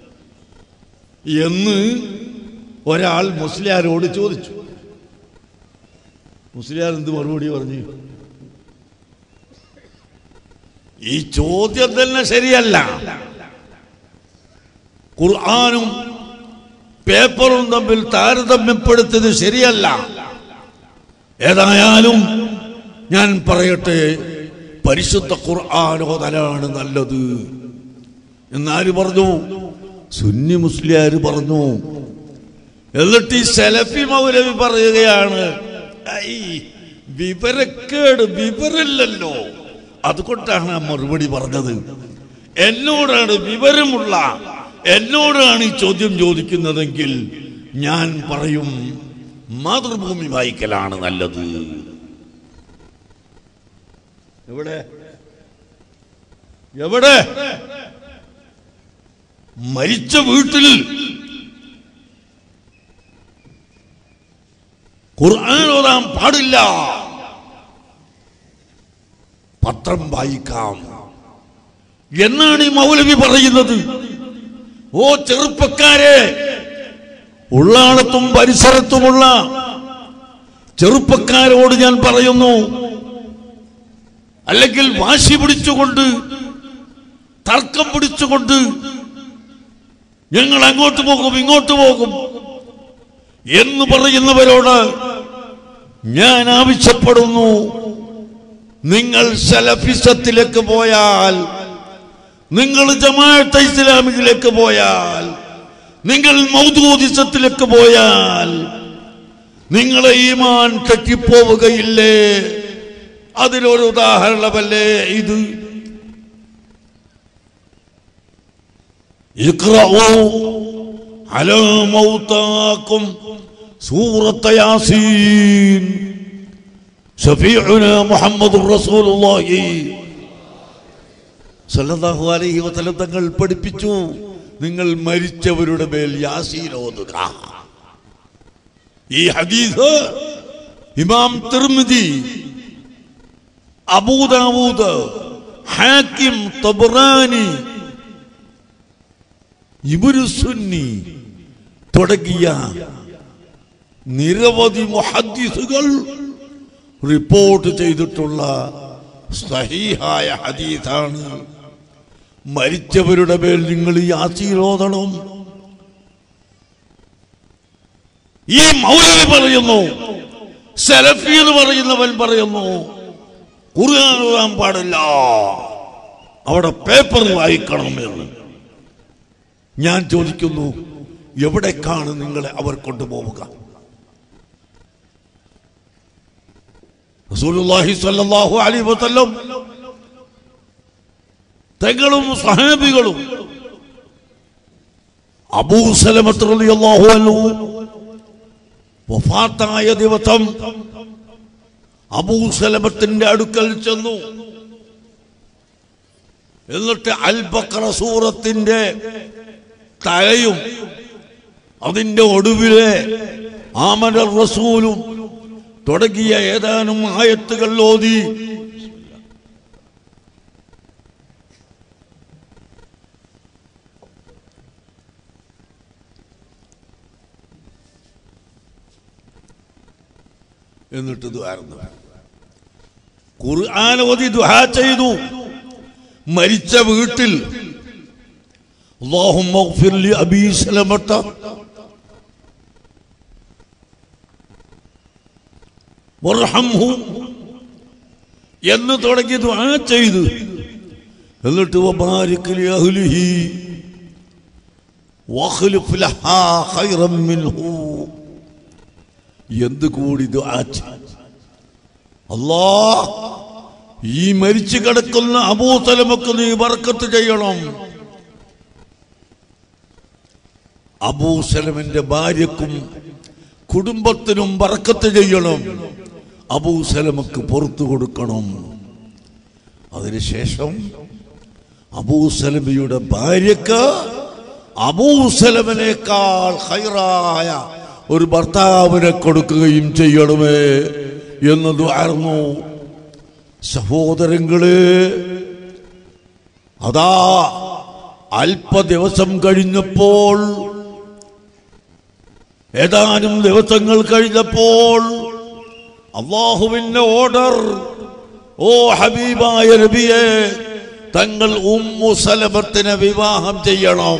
A: എന്ന് ഒരാൾ മുസ്ലിയാരോട് ചോദിച്ചു മുസ്ലിയാർ എന്ത് മറുപടി പറഞ്ഞു ഈ ചോദ്യം തന്നെ ശരിയല്ല ഖുർആാനും പേപ്പറും തമ്മിൽ താരതമ്യപ്പെടുത്തിയത് ശരിയല്ല ഏതായാലും ഞാൻ പറയട്ടെ പരിശുദ്ധ ഖുർആാനോദലാണ് നല്ലത് എന്നാര് പറഞ്ഞു സുന്നി മുസ്ലിയാർ പറഞ്ഞു എന്നിട്ട് ഈ സെലഫി മൗലവി പറയുകയാണ് ഐ വിവരക്കേട് വിവരമില്ലല്ലോ അതുകൊണ്ടാണ് ആ മറുപടി പറഞ്ഞത് എന്നോടാണ് വിവരമുള്ള എന്നോടാണ് ഈ ചോദ്യം ചോദിക്കുന്നതെങ്കിൽ ഞാൻ പറയും മാതൃഭൂമി വായിക്കലാണ് നല്ലത് എവിടെ എവിടെ മരിച്ച വീട്ടിൽ ഖുർആൻ ഓതാൻ പാടില്ല പത്രം വായിക്കാം എന്നാണ് ഈ മൗലവി പറയുന്നത് ഓ ചെറുപ്പക്കാരെ ഉള്ളാളത്തും പരിസരത്തുമുള്ള ചെറുപ്പക്കാരോട് ഞാൻ പറയുന്നു അല്ലെങ്കിൽ വാശി പിടിച്ചുകൊണ്ട് തർക്കം പിടിച്ചുകൊണ്ട് ഞങ്ങൾ അങ്ങോട്ട് പോകും ഇങ്ങോട്ട് പോകും എന്ന് പറയുന്നവരോട് ഞാൻ ആവശ്യപ്പെടുന്നു നിങ്ങൾ സലഫിസത്തിലേക്ക് പോയാൽ നിങ്ങൾ ജമാഅത്തെ ഇസ്ലാമിലേക്ക് പോയാൽ നിങ്ങൾ മൗദൂദിസത്തിലേക്ക് പോയാൽ നിങ്ങളെ ഈമാൻ തെറ്റിപ്പോവുകയില്ലേ അതിനൊരു ഉദാഹരണമല്ലേ ഇത് اقرأوا على موتاكم سورة ياسين شفيعنا محمد رسول الله സല്ലല്ലാഹു അലൈഹി വസല്ലം തങ്ങൾ പഠിപ്പിച്ചു നിങ്ങൾ മരിച്ചവരുടെ മേൽ യാസീൻ ഓതുക ഈ ഹദീസ് ഇമാം തിർമിദി അബൂദാവൂദ് ഹാക്കിം തബ്റാനി ഇബുരു സുന്നി തുടങ്ങിയ നിരവധി മുഹദ്ദിസുകൾ റിപ്പോർട്ട് ചെയ്തിട്ടുള്ള സഹീഹായ ഹദീസാണ് മരിച്ചവരുടെ മേൽ നിങ്ങൾ ഈ ആശീലോദണം ഈ മൗലവി പറയുന്നു സെലഫി എന്ന് പറയുന്നവൻ പറയുന്നു ഖുർആൻ ഓതാൻ പാടില്ല അവിടെ പേപ്പർ വായിക്കണം എന്ന് ഞാൻ ചോദിക്കുന്നു എവിടേക്കാണ് നിങ്ങളെ അവർ കൊണ്ടുപോവുക റസൂലുള്ളാഹി സ്വല്ലല്ലാഹു അലൈഹി വസല്ലം തങ്ങളും സഹാബികളും അബൂ സലമത്ത് റളിയല്ലാഹു അൻഹു വഫാത്തായ ദിവസം അബൂ സലമത്തിന്റെ അടുക്കൽ ചെന്നു എന്നിട്ട് അൽബക്കറ സൂറത്തിന്റെ തലയും അതിന്റെ ഒടുവിലെ ആമന റസൂലും തുടങ്ങിയ ഏതാനും ആയത്തുകൾ ഓതി എന്നിട്ട് ദ്വാരുന്നു ഖുർആൻ ഓതി ദുഹാ ചെയ്തു മരിച്ച വീട്ടിൽ اللهم اغفر لأبي سلمة വർഹംഹു എന്ന് തുടങ്ങി ദുആ ചെയ്തു എന്നിട്ട് വബാരിക് ലി അഹ്ലിഹി വഖ്ലിഫ് ലഹാ ഖൈറൻ മിൻഹു എന്ത് കൂടി ദുആ ചെയ്തു അല്ലാഹ് ഈ മരിച്ചു കിടക്കുന്ന അബൂസലമക്ക് നീ ബർക്കത്ത് ചെയ്യണം അബൂസലമിന്റെ ഭാര്യക്കും കുടുംബത്തിനും ബർക്കത്ത് ചെയ്യണം അബൂസലമക്ക് പുറത്തു കൊടുക്കണം അതിനുശേഷം അബൂസലമിയുടെ ഭാര്യക്ക് അബൂസലമിനേക്കാൾ ഹൈറായ ഒരു ഭർത്താവിനെ കൊടുക്കുകയും ചെയ്യണമേ എന്നത് ആയിരുന്നു സഹോദരങ്ങളെ അതാ അല്പ ദിവസം കഴിഞ്ഞപ്പോൾ ഏതാനും ദിവസങ്ങൾ കഴിഞ്ഞപ്പോൾ അള്ളാഹുവിന്റെ ഓർഡർ ഓ ഹബീബായ നബിയെ തങ്ങൾ ഉമ്മു സലമത്തിനെ വിവാഹം ചെയ്യണം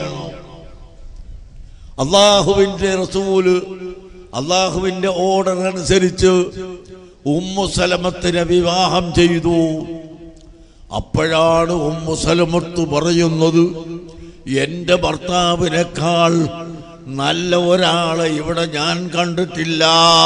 A: അള്ളാഹുവിന്റെ റസൂല് അള്ളാഹുവിന്റെ ഓർഡർ അനുസരിച്ച് ഉമ്മു സലമത്തിനെ വിവാഹം ചെയ്തു അപ്പോഴാണ് ഉമ്മു സലമത്ത് പറയുന്നത് എന്റെ ഭർത്താവിനേക്കാൾ നല്ല ഒരാളെ ഇവിടെ ഞാൻ കണ്ടിട്ടില്ല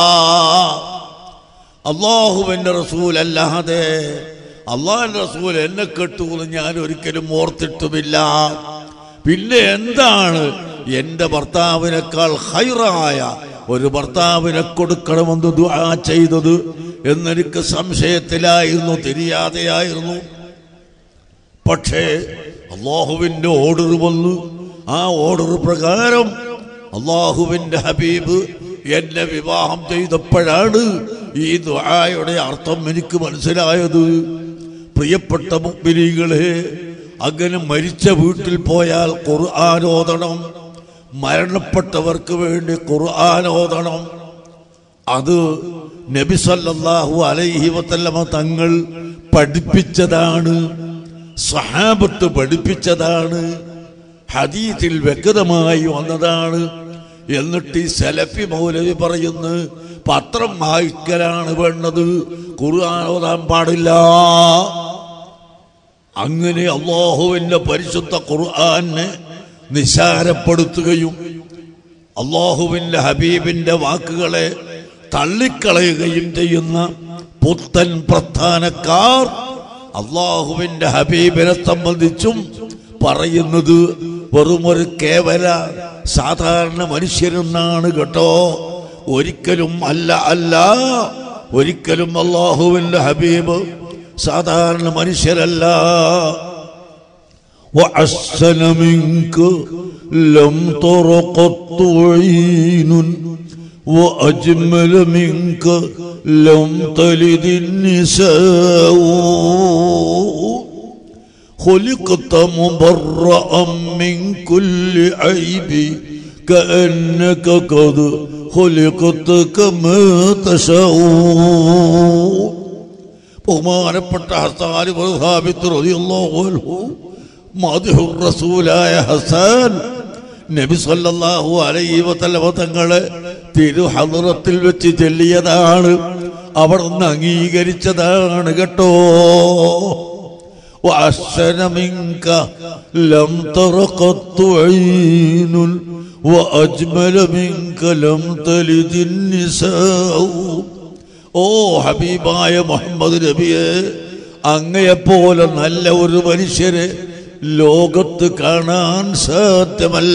A: അള്ളാഹുവിന്റെ റസൂൽ അല്ലാതെ അള്ളാഹിന്റെ റസൂൽ എന്നെ കെട്ടു എന്ന് ഞാൻ ഒരിക്കലും ഓർത്തിട്ടുമില്ല പിന്നെ എന്താണ് എന്റെ ഭർത്താവിനേക്കാൾ ഹൈറായ ഒരു ഭർത്താവിനെ കൊടുക്കണമെന്ന് ദുആ ചെയ്തത് എന്നെനിക്ക് സംശയത്തിലായിരുന്നു തിരിയാതെയായിരുന്നു പക്ഷേ അള്ളാഹുവിന്റെ ഓർഡർ വന്നു ആ ഓർഡർ പ്രകാരം അള്ളാഹുവിന്റെ ഹബീബ് എന്നെ വിവാഹം ചെയ്തപ്പോഴാണ് ഈ ദുആയുടെ അർത്ഥം എനിക്ക് മനസ്സിലായത് പ്രിയപ്പെട്ട മുഗ്മിനികളെ അങ്ങനെ മരിച്ച വീട്ടിൽ പോയാൽ ഖുർആാനോദണം മരണപ്പെട്ടവർക്ക് വേണ്ടി ഖുർആാനോദണം അത് നബി സല്ലല്ലാഹു അലൈഹി വസല്ലമ തങ്ങൾ പഠിപ്പിച്ചതാണ് സഹാബത്ത് പഠിപ്പിച്ചതാണ് ഹദീത്തിൽ വ്യക്തമായി വന്നതാണ് എന്നിട്ട് ഈ സലഫി മൗലവി പറയുന്നു പത്രം വായിക്കലാണ് വേണ്ടത് ഖുർആൻ ഓതാൻ പാടില്ല അങ്ങനെ അള്ളാഹുവിന്റെ പരിശുദ്ധ ഖുർആനെ നിസാരപ്പെടുത്തുകയും അള്ളാഹുവിന്റെ ഹബീബിന്റെ വാക്കുകളെ തള്ളിക്കളയുകയും ചെയ്യുന്ന പുത്തൻ പ്രധാനക്കാർ അള്ളാഹുവിന്റെ ഹബീബിനെ സംബന്ധിച്ചും പറയുന്നത് വെറും ഒരു കേവല സാധാരണ മനുഷ്യരെന്നാണ് കേട്ടോ ഒരിക്കലും അല്ല അല്ല ഒരിക്കലും അള്ളാഹുവിന്റെ ഹബീബ് സാധാരണ മനുഷ്യരല്ല وأحسن منك لم تر قط عين وأجمل منك لم تلد النساء خلقت مبرأ من كل عيب كأنك قد خلقت كما تشاء ബഹുമാനപ്പെട്ട ഹസാൻ വഹാബിത്ത് റളിയല്ലാഹു അൻഹു മദ്ഹുർ റസൂലായ ഹസാൻ നബി സല്ലല്ലാഹു അലൈഹി വസല്ലമ തങ്ങളെ തിരുഹദ്റത്തിൽ വെച്ച് ചൊല്ലിയതാണ് അവർ നിന്ന് അംഗീകരിച്ചതാണ് കേട്ടോ وأحسن منك لم تر قط عين وأجمل منك لم تلد النساء ഓ ഹബീബായ മുഹമ്മദ് നബിയെ അങ്ങയെപ്പോലെ നല്ല ഒരു മനുഷ്യരെ ലോകത്ത് കാണാൻ സാധ്യമല്ല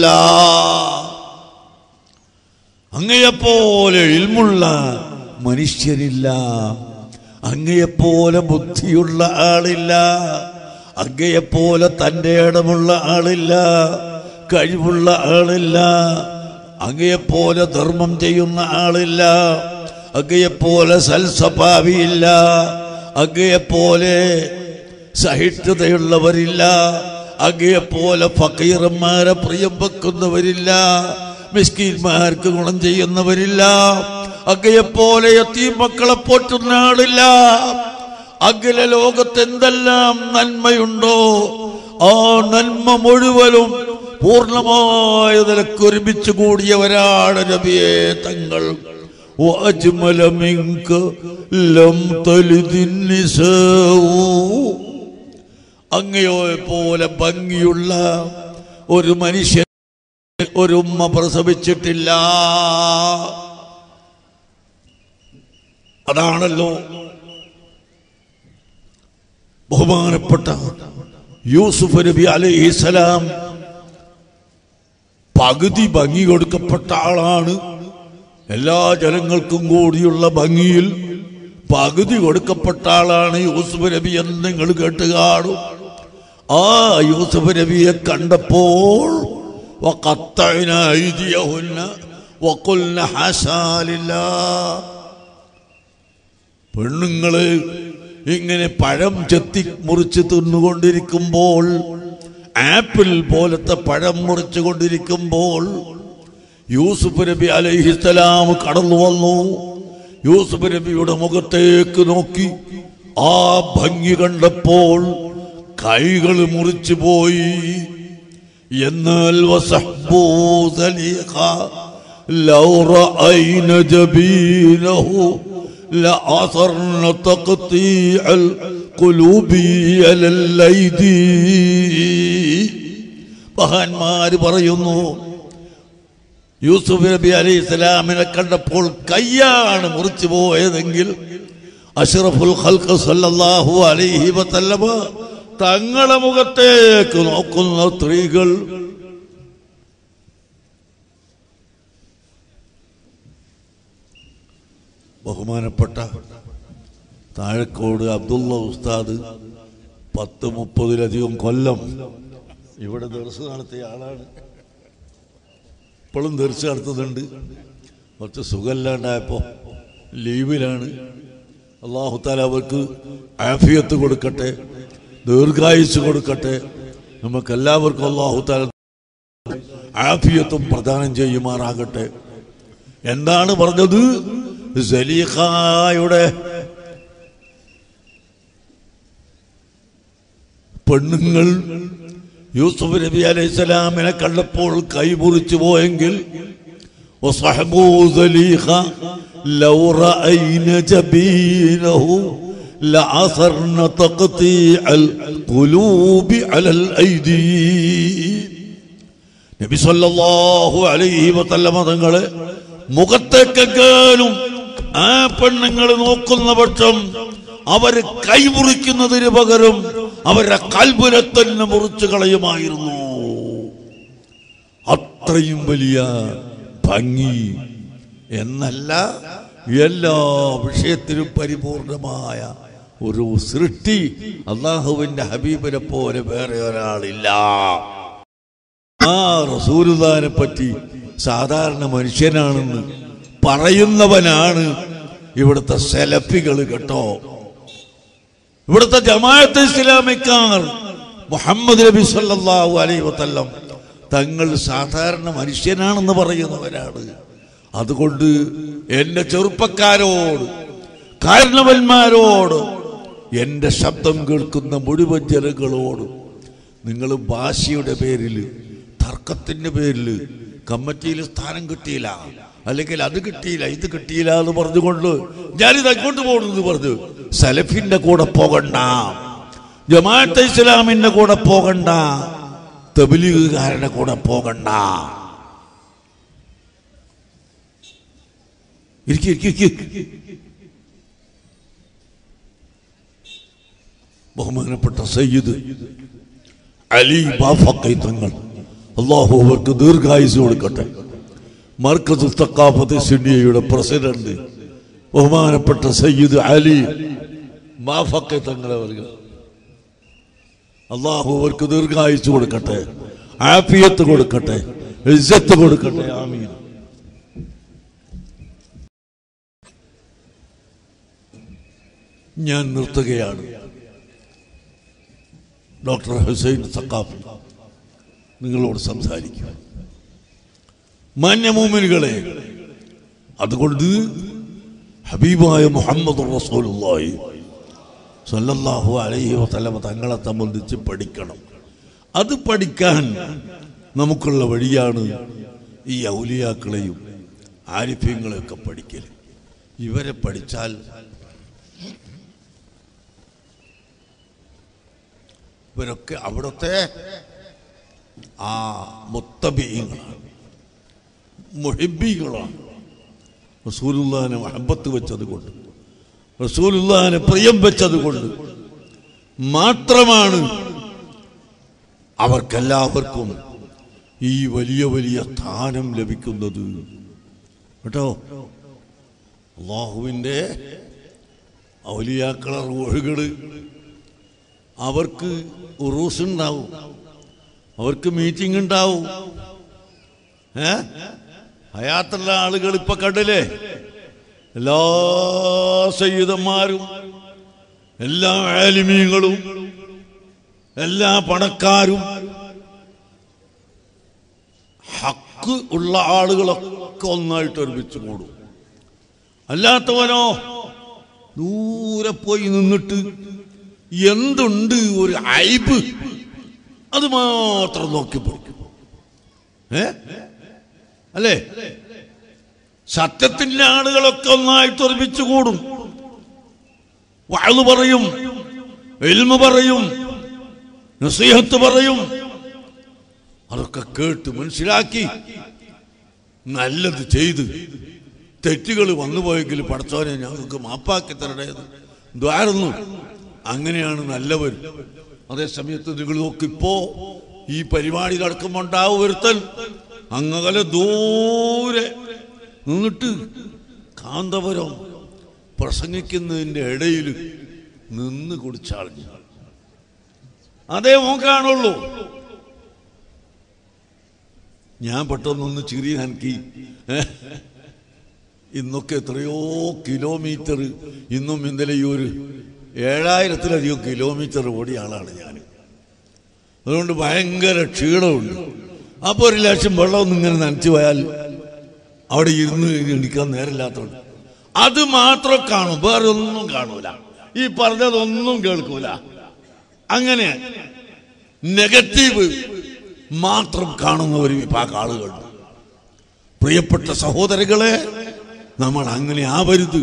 A: അങ്ങയെപ്പോലെ ഇൽമുള്ള മനുഷ്യരില്ല അങ്ങയെപ്പോലെ ബുദ്ധിയുള്ള ആളില്ല അങ്ങയെപ്പോലെ തൻ്റെ ഇടമുള്ള ആളില്ല കഴിവുള്ള ആളില്ല അങ്ങയെപ്പോലെ ധർമ്മം ചെയ്യുന്ന ആളില്ല അങ്ങയെപ്പോലെ സൽസ്വഭാവിയില്ല അങ്ങയെപ്പോലെ സഹിഷ്ണുതയുള്ളവരില്ല അങ്ങയെപ്പോലെ ഫക്കീറന്മാരെ പ്രിയം വെക്കുന്നവരില്ല മിസ്കീന്മാർക്ക് ഗുണം ചെയ്യുന്നവരില്ല അങ്ങയെപ്പോലെ എത്തി മക്കളെ പോറ്റുന്ന ആളില്ല അഖില ലോകത്ത് എന്തെല്ലാം നന്മയുണ്ടോ ആ നന്മ മുഴുവനും പൂർണ്ണമായ നിലക്ക് ഒരുമിച്ച് കൂടിയവരാണ് നബിയെ തങ്ങൾ وأجمل منك لم تلد النساء അങ്ങയോ പോലെ ഭംഗിയുള്ള ഒരു മനുഷ്യൻ ഒരു ഉമ്മ പ്രസവിച്ചിട്ടില്ല അതാണല്ലോ ബഹുമാനപ്പെട്ട യൂസുഫ് നബി അലൈഹിസലാം പകുതി ഭംഗി കൊടുക്കപ്പെട്ട ആളാണ് എല്ലാ ജനങ്ങൾക്കും കൂടിയുള്ള ഭംഗിയിൽ പകുതി കൊടുക്കപ്പെട്ട ആളാണ് യൂസുഫ് നബി എന്ന് നിങ്ങൾ കേട്ട് കാണും ആ യൂസുഫ് നബിയെ കണ്ടപ്പോൾ وقطعنا أيديهن وقلنا حاشا لله പെണ്ണുങ്ങള് ഇങ്ങനെ പഴം ചെത്തി മുറിച്ച് തിന്നുകൊണ്ടിരിക്കുമ്പോൾ ആപ്പിൾ പോലത്തെ പഴം മുറിച്ചു കൊണ്ടിരിക്കുമ്പോൾ യൂസുഫ് നബി അലൈഹിസ്സലാം കടന്നു വന്നു യൂസുഫ് നബിയുടെ മുഖത്തേക്ക് നോക്കി ആ ഭംഗി കണ്ടപ്പോൾ കൈകൾ മുറിച്ചു പോയി എന്നാൽ വസഹ്ബൂ സലീഖ ലൗ റഅയ്ന ജബീനഹു لأثرن تقطيع القلوب على الأيدي മഹാന്മാര് പറയുന്നു യൂസുഫ് നബി അലൈഹി സ്വലാമിനെ കണ്ടപ്പോൾ കയ്യാണ് മുറിച്ചു പോയതെങ്കിൽ അഷ്റഫുൽ ഖൽഖ് സല്ലല്ലാഹു അലൈഹി വസല്ലമ തങ്ങളെ മുഖത്തേക്ക് നോക്കുന്ന സ്ത്രീകൾ ബഹുമാനപ്പെട്ട താഴക്കോട് അബ്ദുള്ള ഉസ്താദ് പത്ത് മുപ്പതിലധികം കൊല്ലം ഇവിടെ ദർശ നടത്തിയ ആളാണ് ഇപ്പോഴും ദർശ നടത്തുന്നുണ്ട് കുറച്ച് സുഖമില്ലാണ്ടായപ്പോൾ ലീവിലാണ് അള്ളാഹുത്താല അവർക്ക് ആഫിയത്ത് കൊടുക്കട്ടെ ദീർഘായുസ് കൊടുക്കട്ടെ നമുക്കെല്ലാവർക്കും അള്ളാഹുത്താല ആഫിയത്തും പ്രദാനം ചെയ്യുമാറാകട്ടെ എന്താണ് പറഞ്ഞത് സലീഖായുടെ പെണ്ണുങ്ങൾ യൂസുഫ് നബി അലൈഹി സ്വലാമിനെ കണ്ടപ്പോൾ കൈമുറിച്ചു പോയെങ്കിൽ وصحبوا زليخا لو رأين جبينه لعثرن تقطيع القلوب على الأيدي നബി സല്ലല്ലാഹു അലൈഹി വസല്ലമ തങ്ങളെ മുഖത്തേക്കെങ്കിലും ആ പെണ്ണുങ്ങൾ നോക്കുന്ന പക്ഷം അവര് കൈമുറിക്കുന്നതിന് പകരം അവരുടെ കൽബുനെ തന്നെ മുറിച്ചു കളയുമായിരുന്നു അത്രയും വലിയ ഭംഗി എന്നല്ല എല്ലാ വിഷയത്തിലും പരിപൂർണമായ ഒരു സൃഷ്ടി അള്ളാഹുവിന്റെ ഹബീബിനെ പോലെ വേറെ ഒരാളില്ല ആ റസൂലുദാനെ പറ്റി സാധാരണ മനുഷ്യനാണെന്ന് പറയുന്നവനാണ് ഇവിടുത്തെ സെലഫികൾ കേട്ടോ ഇവിടുത്തെ ജമാഅത്ത് ഇസ്ലാമിക്കാർ മുഹമ്മദ് നബി സല്ലല്ലാഹു അലൈഹി വസല്ലം തങ്ങൾ സാധാരണ മനുഷ്യനാണെന്ന് പറയുന്നവരാണ് അതുകൊണ്ട് എന്റെ ചെറുപ്പക്കാരോട് കാരണവന്മാരോട് എന്റെ ശബ്ദം കേൾക്കുന്ന മുഴുവൻ ജനങ്ങളോടും നിങ്ങൾ ഭാഷയുടെ പേരിൽ തർക്കത്തിന്റെ പേരിൽ കമ്മിറ്റിയിൽ സ്ഥാനം കിട്ടിയില്ല അല്ലെങ്കിൽ അത് കിട്ടിയില്ല ഇത് കിട്ടിയില്ല എന്ന് പറഞ്ഞുകൊണ്ട് ഞാനിത് അങ്ങോട്ട് പോകണമെന്ന് പറഞ്ഞു സലഫിന്റെ കൂടെ പോകണ്ട ജമാഅത്തെ ഇസ്ലാമിന്റെ കൂടെ പോകണ്ട തബലീഗുകാരുടെ കൂടെ പോകണ്ട ഇരിക്ക്, ഇരിക്ക്, ഇരിക്ക്. ബഹുമാനപ്പെട്ട സയ്യിദ് അലി ബാഫക്കൈ തങ്ങൾ അള്ളാഹു അവർക്ക് ദീർഘായുസ് കൊടുക്കട്ടെ മർക്കസ് തക്കാഫത്ത് സിന്ധ്യയുടെ പ്രസിഡന്റ് ബഹുമാനപ്പെട്ട സയ്യിദ് അലി ബാഫക്കൈ തങ്ങളെ വർഗ അള്ളാഹു അവർക്ക് ദീർഘായുസ് കൊടുക്കട്ടെ ആഫിയത്ത് കൊടുക്കട്ടെ ഇസ്സത്ത് കൊടുക്കട്ടെ ആമീൻ ഞാൻ നിർത്തുകയാണ് ഡോക്ടർ ഹുസൈൻ സക്കാഫ് നിങ്ങളോട് സംസാരിക്കും മാന്യമൂമിനുകളെ അതുകൊണ്ട് ഹബീബായ മുഹമ്മദ് റസൂലുള്ളാഹി സല്ലല്ലാഹു അലൈഹി വസല്ലമ തങ്ങളെ സംബന്ധിച്ച് പഠിക്കണം അത് പഠിക്കാൻ നമുക്കുള്ള വഴിയാണ് ഈ ഔലിയാക്കളെയും ആരിഫ്യങ്ങളെയൊക്കെ പഠിക്കൽ ഇവരെ പഠിച്ചാൽ ഇവരൊക്കെ അവിടുത്തെ ആ മുത്തബീങ്ങളാണ് മുഹിബികളാണ് റസൂലുള്ളാനെ മഹബത്ത് വെച്ചത് കൊണ്ട് റസൂലുള്ളാനെ പ്രിയം വെച്ചത് കൊണ്ട് മാത്രമാണ് അവർക്കെല്ലാവർക്കും ഈ വലിയ വലിയ സ്ഥാനം ലഭിക്കുന്നത് കേട്ടോ അള്ളാഹുവിൻ്റെ ഔലിയാക്കള റൂഹുകള് അവർക്ക് ഉറൂസ് ഉണ്ടാവും അവർക്ക് മീറ്റിംഗ് ഉണ്ടാവും ഏ ഹയാത്തുള്ള ആളുകൾ ഇപ്പൊ കണ്ടില്ലേ എല്ലാ സയ്യിദന്മാരും എല്ലാ ആലിമീങ്ങളും എല്ലാ പണക്കാരും ഹക്ക് ഉള്ള ആളുകളൊക്കെ ഒന്നായിട്ട് ഒരുമിച്ച് കൂടും അല്ലാത്തവനോ ദൂരെ പോയി നിന്നിട്ട് എന്തുണ്ട് ഒരു ഐബ് അത് മാത്രം നോക്കി പഠിക്കും ഏ അല്ലേ സത്യത്തിന്റെ ആളുകളൊക്കെ ഒന്നായിട്ട് ഒരുമിച്ച് കൂടും വാഴ് പറയും എൽമ പറയും നസീഹത്ത് പറയും അതൊക്കെ കേട്ട് മനസ്സിലാക്കി നല്ലത് ചെയ്ത് തെറ്റുകൾ വന്നുപോയെങ്കിൽ പടച്ചോനെ ഞങ്ങൾക്ക് മാപ്പാക്കി തരണേത് ദ്വാരുന്നു അങ്ങനെയാണ് നല്ലവർ അതേ സമയത്ത് നിങ്ങൾ നോക്കിപ്പോ ഈ പരിപാടി നടക്കുമ്പോണ്ടാവും ഒരുത്തൻ അങ്ങനെ ദൂരെ നിന്നിട്ട് കാന്തപുരം പ്രസംഗിക്കുന്നതിന്റെ ഇടയിൽ നിന്ന് കുടിച്ചാളിഞ്ഞു അതേ ഓൻ കാണുള്ളൂ ഞാൻ പെട്ടെന്നൊന്ന് ചിരി നനക്കി ഇന്നൊക്കെ എത്രയോ കിലോമീറ്റർ ഇന്നും ഇന്നലെ ഈ ഒരു ഏഴായിരത്തിലധികം കിലോമീറ്റർ ഓടിയ ആളാണ് ഞാൻ അതുകൊണ്ട് ഭയങ്കര ക്ഷീണമുണ്ട് അപ്പോൾ ഒരു ലക്ഷം വെള്ളമൊന്നും ഇങ്ങനെ നനച്ചു പോയാൽ അവിടെ ഇരുന്ന് എണിക്കാൻ നേരമില്ലാത്തതുകൊണ്ട് അത് മാത്രം കാണും വേറെ ഒന്നും കാണൂല ഈ പറഞ്ഞതൊന്നും കേൾക്കൂല അങ്ങനെ നെഗറ്റീവ് മാത്രം കാണുന്ന ഒരു വിഭാഗം ആളുകളുണ്ട് പ്രിയപ്പെട്ട സഹോദരങ്ങളെ നമ്മൾ അങ്ങനെ ആവരുത്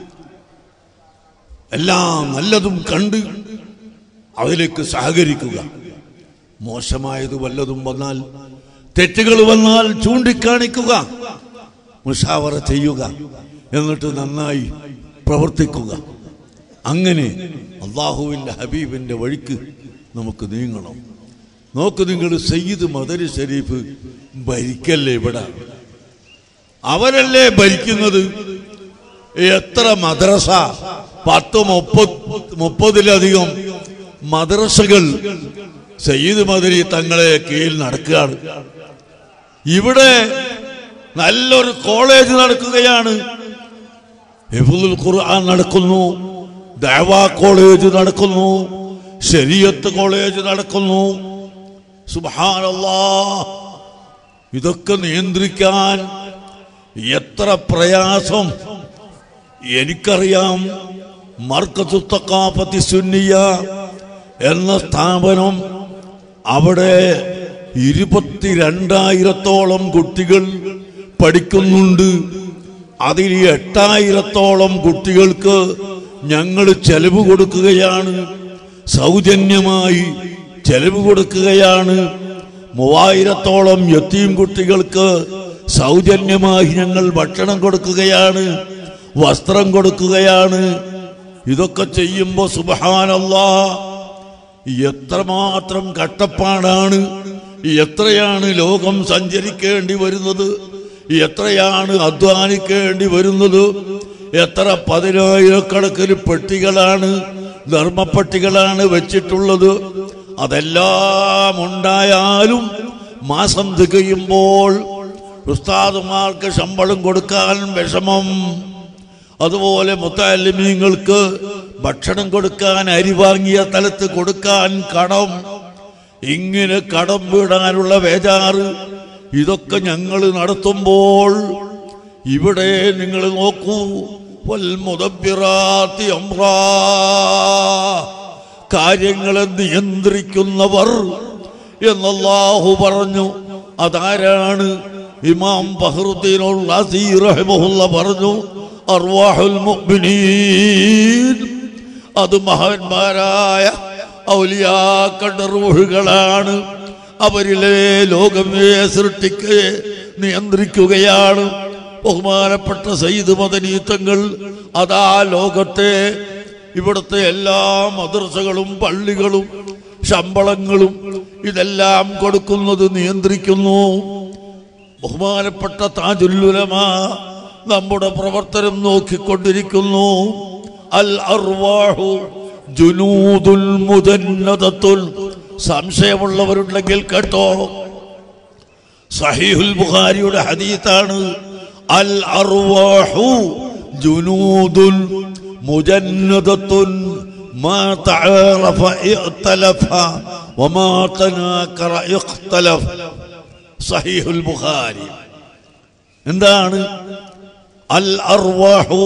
A: എല്ലാം നല്ലതും കണ്ട് അതിലേക്ക് സഹകരിക്കുക മോശമായത് വല്ലതും വന്നാൽ തെറ്റുകൾ വന്നാൽ ചൂണ്ടിക്കാണിക്കുക മുഷാവറ ചെയ്യുക എന്നിട്ട് നന്നായി പ്രവർത്തിക്കുക അങ്ങനെ അള്ളാഹുവിൻ്റെ ഹബീബിൻ്റെ വഴിക്ക് നമുക്ക് നീങ്ങണം നോക്ക് നിങ്ങൾ സയ്യിദ് മദരി ഷരീഫ് ഭരിക്കല്ലേ ഇവിടെ അവരല്ലേ ഭരിക്കുന്നത് എത്ര മദ്രസ പത്ത് മുപ്പത് മുപ്പതിലധികം മദ്രസകൾ സയ്യിദ് മദരി തങ്ങളെ കീഴിൽ നടക്കുകയാണ് ഇവിടെ നല്ലൊരു കോളേജ് നടക്കുകയാണ് ഹിഫുൽ ഖുർആൻ നടക്കുന്നു ദഅവാ കോളേജ് നടക്കുന്നു ശരീഅത്ത് കോളേജ് നടക്കുന്നു സുബ്ഹാനല്ലാ ഇതൊക്കെ നിയന്ത്രിക്കാൻ എത്ര പ്രയാസം എനിക്കറിയാം മർക്കസുത്തക്കാപ്പത്തി സുന്നിയ എന്ന സ്ഥാപനം അവിടെ ഇരുപത്തിരണ്ടായിരത്തോളം കുട്ടികൾ പഠിക്കുന്നുണ്ട് അതിൽ എട്ടായിരത്തോളം കുട്ടികൾക്ക് ഞങ്ങൾ ചെലവ് കൊടുക്കുകയാണ് സൗജന്യമായി ചെലവ് കൊടുക്കുകയാണ് മൂവായിരത്തോളം യത്തീം കുട്ടികൾക്ക് സൗജന്യമായി ഞങ്ങൾ ഭക്ഷണം കൊടുക്കുകയാണ് വസ്ത്രം കൊടുക്കുകയാണ് ഇതൊക്കെ ചെയ്യുമ്പോൾ സുബഹാനല്ലാ എത്രമാത്രം കഷ്ടപ്പാടാണ് എത്രയാണ് ലോകം സഞ്ചരിക്കേണ്ടി വരുന്നത് എത്രയാണ് അധ്വാനിക്കേണ്ടി വരുന്നത് എത്ര പതിനായിരക്കണക്കിന് പെട്ടികളാണ് ധർമ്മപ്പെട്ടികളാണ് വെച്ചിട്ടുള്ളത് അതെല്ലാം ഉണ്ടായാലും മാസം തികയുമ്പോൾ ഉസ്താദുമാർക്ക് ശമ്പളം കൊടുക്കാൻ വിഷമം അതുപോലെ മുത്താലിമീങ്ങൾക്ക് ഭക്ഷണം കൊടുക്കാൻ അരി വാങ്ങിയ സ്ഥലത്ത് കൊടുക്കാൻ കടം ഇങ്ങനെ കടം വീടാനുള്ള വേജാറ് ഇതൊക്കെ ഞങ്ങൾ നടത്തുമ്പോൾ ഇവിടെ നിങ്ങൾ നോക്കൂ വൽ മുദബ്ബിറാത്തി അംറാ കാര്യങ്ങളെ നിയന്ത്രിക്കുന്നവർ എന്നല്ലാഹു പറഞ്ഞു അതാരാണ് ഇമാം ബഹറുദ്ദീൻ റഹിമഹുല്ല പറഞ്ഞു അർവാഹുൽ മുഅ്മിനീൻ അത് മഹാന്മാരായ ഔലിയാക്കളുടെ റൂഹുകളാണ് അവരിലെ ലോകമേ സൃഷ്ടിക്ക് നിയന്ത്രിക്കുകയാണ് ബഹുമാനപ്പെട്ട സയ്യിദ് മദനീത്തങ്ങൾ അതാ ലോകത്തെ ഇവിടുത്തെ എല്ലാ മദ്രസകളും പള്ളികളും ശമ്പളങ്ങളും ഇതെല്ലാം കൊടുക്കുന്നത് നിയന്ത്രിക്കുന്നു ബഹുമാനപ്പെട്ട താജുല്ലുലമ നമ്മുടെ പ്രവർത്തനം നോക്കിക്കൊണ്ടിരിക്കുന്നു അൽ അർവാഹു ജുനൂദുൽ മുജന്നദത്തുൽ സംശയമുള്ളവരുണ്ടെങ്കിൽ കേട്ടോ സഹീഹുൽ ബുഖാരിയുടെ ഹദീത്താണ് അൽ അർവാഹു ജുനൂദുൽ മുജന്നദത്തുൻ ما تعارف ائتلف وما تناكر اختلف സഹീഹുൽ ബുഖാരി എന്താണ് അൽ അർവാഹു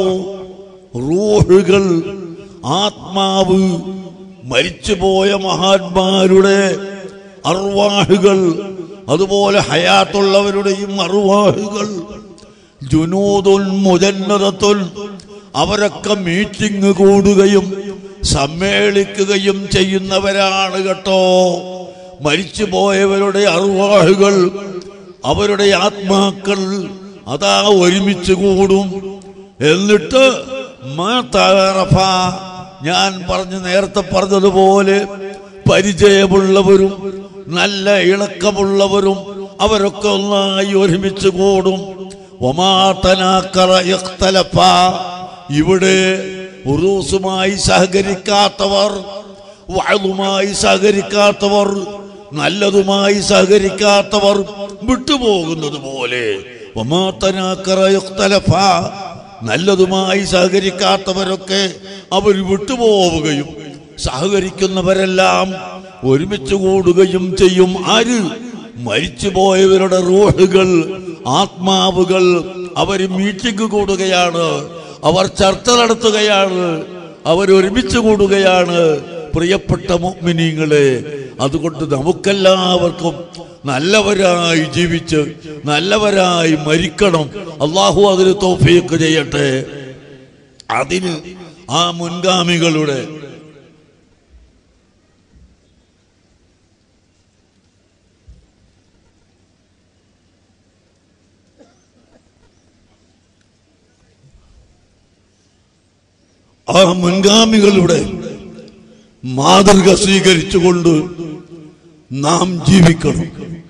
A: റൂഹുകൾ ആത്മാവ് മരിച്ചുപോയ മഹാത്മാരുടെ അർവാഹുകൾ അതുപോലെ ഹയാത്തുള്ളവരുടെയും അർവാഹുകൾ ജുനൂദുൽ മുജന്നതത്തുൽ അവരൊക്കെ മീറ്റിംഗ് കൂടുകയും സമ്മേളിക്കുകയും ചെയ്യുന്നവരാണ് കേട്ടോ മരിച്ചുപോയവരുടെ അർവാഹുകൾ അവരുടെ ആത്മാക്കൾ അതാ ഒരുമിച്ച് കൂടും എന്നിട്ട് മാ തഅറഫ, ഞാൻ പറഞ്ഞ നേരത്തെ പറഞ്ഞതുപോലെ പരിചയമുള്ളവരും നല്ല ഇളക്കമുള്ളവരും അവരൊക്കെ ഒന്നായി ഒരുമിച്ച് കൂടും ഒമാ തനാക്കറ ഇഖ്തലഫ. ഇവിടെ ഉറൂസുമായി സഹകരിക്കാത്തവർ വഅളുമായി സഹകരിക്കാത്തവർ നല്ലതുമായി സഹകരിക്കാത്തവർ വിട്ടുപോകുന്നത് പോലെ ഒമാ തനാക്കറ ഇഖ്തലഫ. നല്ലതുമായി സഹകരിക്കാത്തവരൊക്കെ അവർ വിട്ടുപോവുകയും സഹകരിക്കുന്നവരെല്ലാം ഒരുമിച്ച് കൂടുകയും ചെയ്യും ആര് മരിച്ചുപോയവരുടെ റൂഹുകൾ ആത്മാവുകൾ അവർ മീറ്റിംഗ് കൂടുകയാണ് അവർ ചർച്ച നടത്തുകയാണ് അവർ ഒരുമിച്ച് കൂടുകയാണ് പ്രിയപ്പെട്ട മുഅ്മിനീങ്ങളെ അതുകൊണ്ട് നമുക്കെല്ലാവർക്കും നല്ലവരായി ജീവിച്ച് നല്ലവരായി മരിക്കണം അള്ളാഹു അതിന് തോഫീക്ക് ചെയ്യട്ടെ അതിന് ആ മുൻഗാമികളുടെ ആ മുൻഗാമികളുടെ മാതൃക സ്വീകരിച്ചുകൊണ്ട് നാം ജീവിക്കണം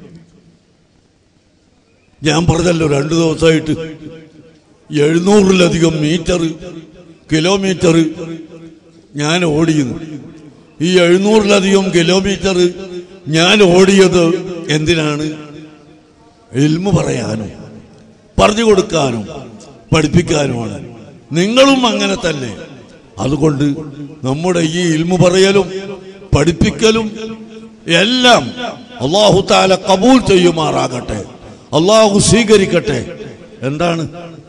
A: ഞാൻ പറഞ്ഞല്ലോ രണ്ടു ദിവസമായിട്ട് എഴുന്നൂറിലധികം മീറ്റർ കിലോമീറ്റർ ഞാൻ ഓടിയുന്നു ഈ എഴുന്നൂറിലധികം കിലോമീറ്റർ ഞാൻ ഓടിയത് എന്തിനാണ് എൽമ പറയാനും പറഞ്ഞു കൊടുക്കാനും പഠിപ്പിക്കാനുമാണ് നിങ്ങളും അങ്ങനെ തന്നെ അതുകൊണ്ട് നമ്മുടെ ഈ ഇൽമു പറയലും പഠിപ്പിക്കലും എല്ലാം അള്ളാഹു താല കബൂൽ ചെയ്യുമാറാകട്ടെ അള്ളാഹു സ്വീകരിക്കട്ടെ എന്താണ്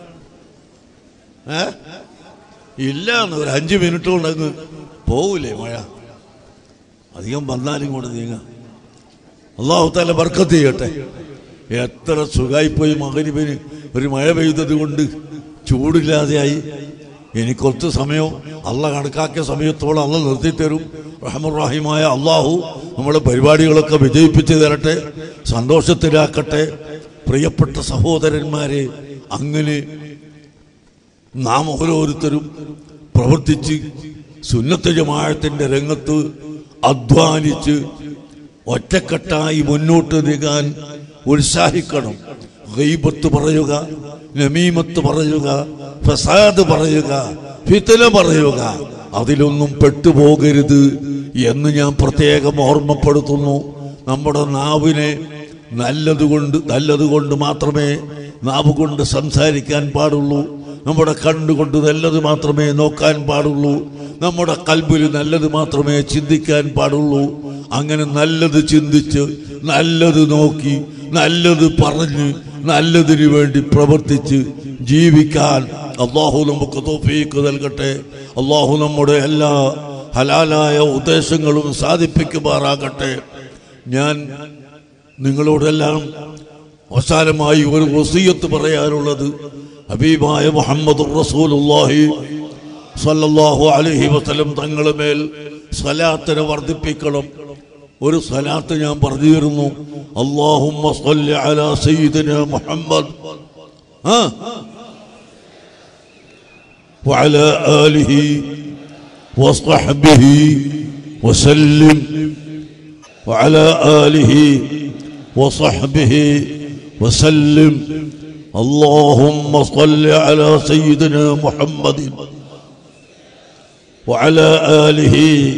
A: ഏ ഇല്ല എന്ന് ഒരു അഞ്ച് മിനിറ്റ് കൊണ്ട് അങ്ങ് പോവില്ലേ മഴ അധികം വന്നാലും കൊണ്ട് നീങ്ങാം അള്ളാഹു താല ബർക്കത്ത് ചെയ്യട്ടെ എത്ര സുഖായിപ്പോയി മകരിബിന് ഒരു മഴ പെയ്തത് കൊണ്ട് ചൂടില്ലാതെയായി ഇനി കുറച്ച് സമയം അള്ള കണക്കാക്കിയ സമയത്തോളം അള്ള നിർത്തിത്തരും റഹമുറാഹിമായ അള്ളാഹു നമ്മുടെ പരിപാടികളൊക്കെ വിജയിപ്പിച്ച് തരട്ടെ സന്തോഷത്തിലാക്കട്ടെ പ്രിയപ്പെട്ട സഹോദരന്മാരെ അങ്ങനെ നാം ഓരോരുത്തരും പ്രവർത്തിച്ച് സുന്നത്ത് ജമാഴത്തിന്റെ രംഗത്ത് അധ്വാനിച്ച് ഒറ്റക്കെട്ടായി മുന്നോട്ട് നീങ്ങാൻ ഉത്സാഹിക്കണം ഗൈബത്ത് പറയുക നമീമത്ത് പറയുക ഫസാദ് പറയുക ഫിത്തന പറയുക അതിലൊന്നും പെട്ടുപോകരുത് എന്ന് ഞാൻ പ്രത്യേകം ഓർമ്മപ്പെടുത്തുന്നു നമ്മുടെ നാവിനെ നല്ലതുകൊണ്ട് നല്ലതുകൊണ്ട് മാത്രമേ നാവ് കൊണ്ട് സംസാരിക്കാൻ പാടുള്ളൂ നമ്മുടെ കണ്ണുകൊണ്ട് നല്ലത് മാത്രമേ നോക്കാൻ പാടുള്ളൂ നമ്മുടെ കൽബിൽ നല്ലത് മാത്രമേ ചിന്തിക്കാൻ പാടുള്ളൂ അങ്ങനെ നല്ലത് ചിന്തിച്ച് നല്ലത് നോക്കി നല്ലത് പറഞ്ഞ് നല്ലതിനു വേണ്ടി പ്രവർത്തിച്ച് ജീവിക്കാൻ അള്ളാഹു നമുക്ക് തോഫീക്ക് നൽകട്ടെ അള്ളാഹു നമ്മുടെ എല്ലാ ഹലാലായ ഉദ്ദേശങ്ങളും സാധിപ്പിക്കുമാറാകട്ടെ ഞാൻ നിങ്ങളോടെല്ലാം അവസാനമായി ഒരു വസീയത്ത് പറയാനുള്ളത് ഹബീബായ മുഹമ്മദ് റസൂലുള്ളാഹി സല്ലല്ലാഹു അലൈഹി വസല്ലം തങ്ങളുടെ മേൽ സലാത്തിനെ വർദ്ധിപ്പിക്കണം ഒരു സലാത്ത് ഞാൻ പറഞ്ഞിരുന്നു അല്ലാഹുമ്മ സ്വല്ലി അലാ സയ്യിദിന മുഹമ്മദ് ആ وعلى آله وصحبه وسلم وعلى آله وصحبه وسلم اللهم صل على سيدنا محمد وعلى آله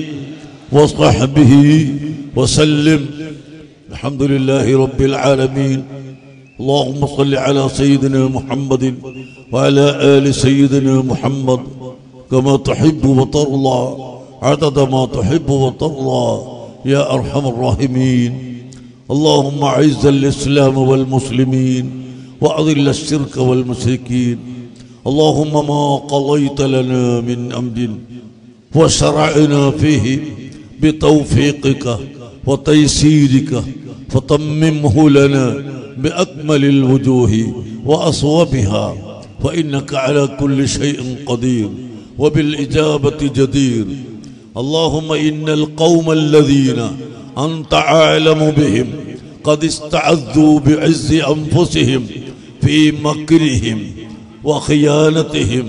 A: وصحبه وسلم الحمد لله رب العالمين اللهم صل على سيدنا محمد وعلى آل سيدنا محمد كما تحب وترضى عدد ما تحب وترضى يا أرحم الراحمين اللهم أعز الإسلام والمسلمين وأذل الشرك والمشركين اللهم ما قضيت لنا من أمر وشرعنا فيه بتوفيقك وتيسيرك فتممه لنا بأكمل الوجوه وأصوبها فإنك على كل شيء قدير وبالإجابة جدير اللهم إن القوم الذين أنت عالم بهم قد استعذوا بعز أنفسهم في مكرهم وخيانتهم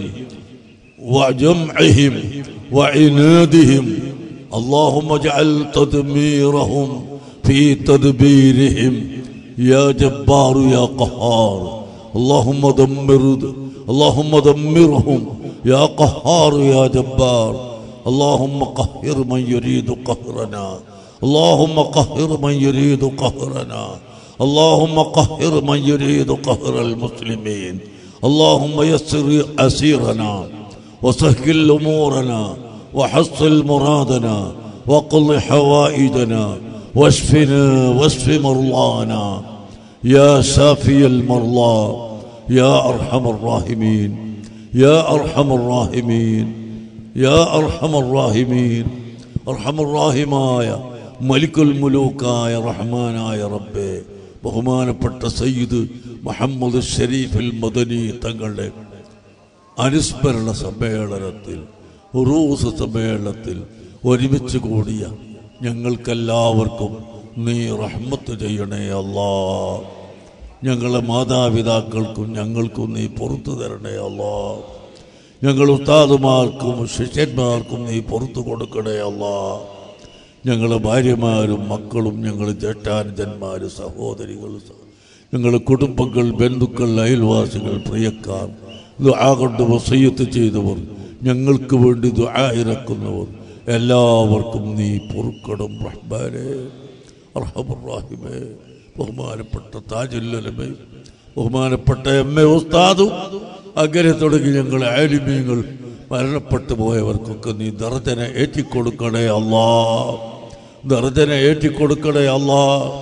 A: وجمعهم وعنادهم اللهم اجعل تدميرهم في تدبيرهم يا جبار يا قهار اللهم دمر اللهم دمرهم يا قهار يا جبار اللهم قهر من يريد قهرنا اللهم قهر من يريد قهرنا اللهم قهر من يريد قهر المسلمين اللهم يسر أسيرنا وسهل أمورنا وحصل مرادنا وقل حوائجنا واشفنا واشف مرضانا يا شافي المرضى يا أرحم الراحمين يا أرحم الراحمين يا أرحم الراحمين أرحم الراحماയ മലിക്കുൽ മുലൂക്കായ റഹ്മാനായ റബ്ബെ ബഹുമാനപ്പെട്ട സയ്യിദ് മുഹമ്മദ് ഷരീഫിൽ മദനി തങ്ങളുടെ അനുസ്മരണ സമ്മേളനത്തിൽ ഉറൂസ് സമ്മേളനത്തിൽ ഒരുമിച്ച് കൂടിയ ഞങ്ങൾക്കെല്ലാവർക്കും നീ റഹ്മത്ത് ചെയ്യണേ അല്ലാ ഞങ്ങളെ മാതാപിതാക്കൾക്കും ഞങ്ങൾക്കും നീ പുറത്തു തരണേ അല്ലാ ഞങ്ങൾ ഉസ്താദുമാർക്കും ശിഷ്യന്മാർക്കും നീ പുറത്തു കൊടുക്കണേ അല്ലാ ഞങ്ങളെ ഭാര്യമാരും മക്കളും ഞങ്ങൾ ജേഷ്ഠാനുജന്മാര് സഹോദരികൾ ഞങ്ങളുടെ കുടുംബങ്ങൾ ബന്ധുക്കൾ അയൽവാസികൾ പ്രിയക്കാർ ദുആ കൊണ്ട് വസയ്യത്ത് ചെയ്തവർ ഞങ്ങൾക്ക് വേണ്ടി ദുആ ഇറക്കുന്നവർ എല്ലാവർക്കും നീ പൊറുക്കണം റഹ്മാനെ റഹമുറാഹിമേ ബഹുമാനപ്പെട്ട താജുല്ലമേ ബഹുമാനപ്പെട്ട എം എ ഉസ്താദും അങ്ങനെ തുടങ്ങി ഞങ്ങൾ ആലിമീങ്ങൾ മരണപ്പെട്ടു പോയവർക്കൊക്കെ നീ ദർജന ഏറ്റിക്കൊടുക്കണേ അല്ലാ ദർജന ഏറ്റിക്കൊടുക്കണേ അല്ലാ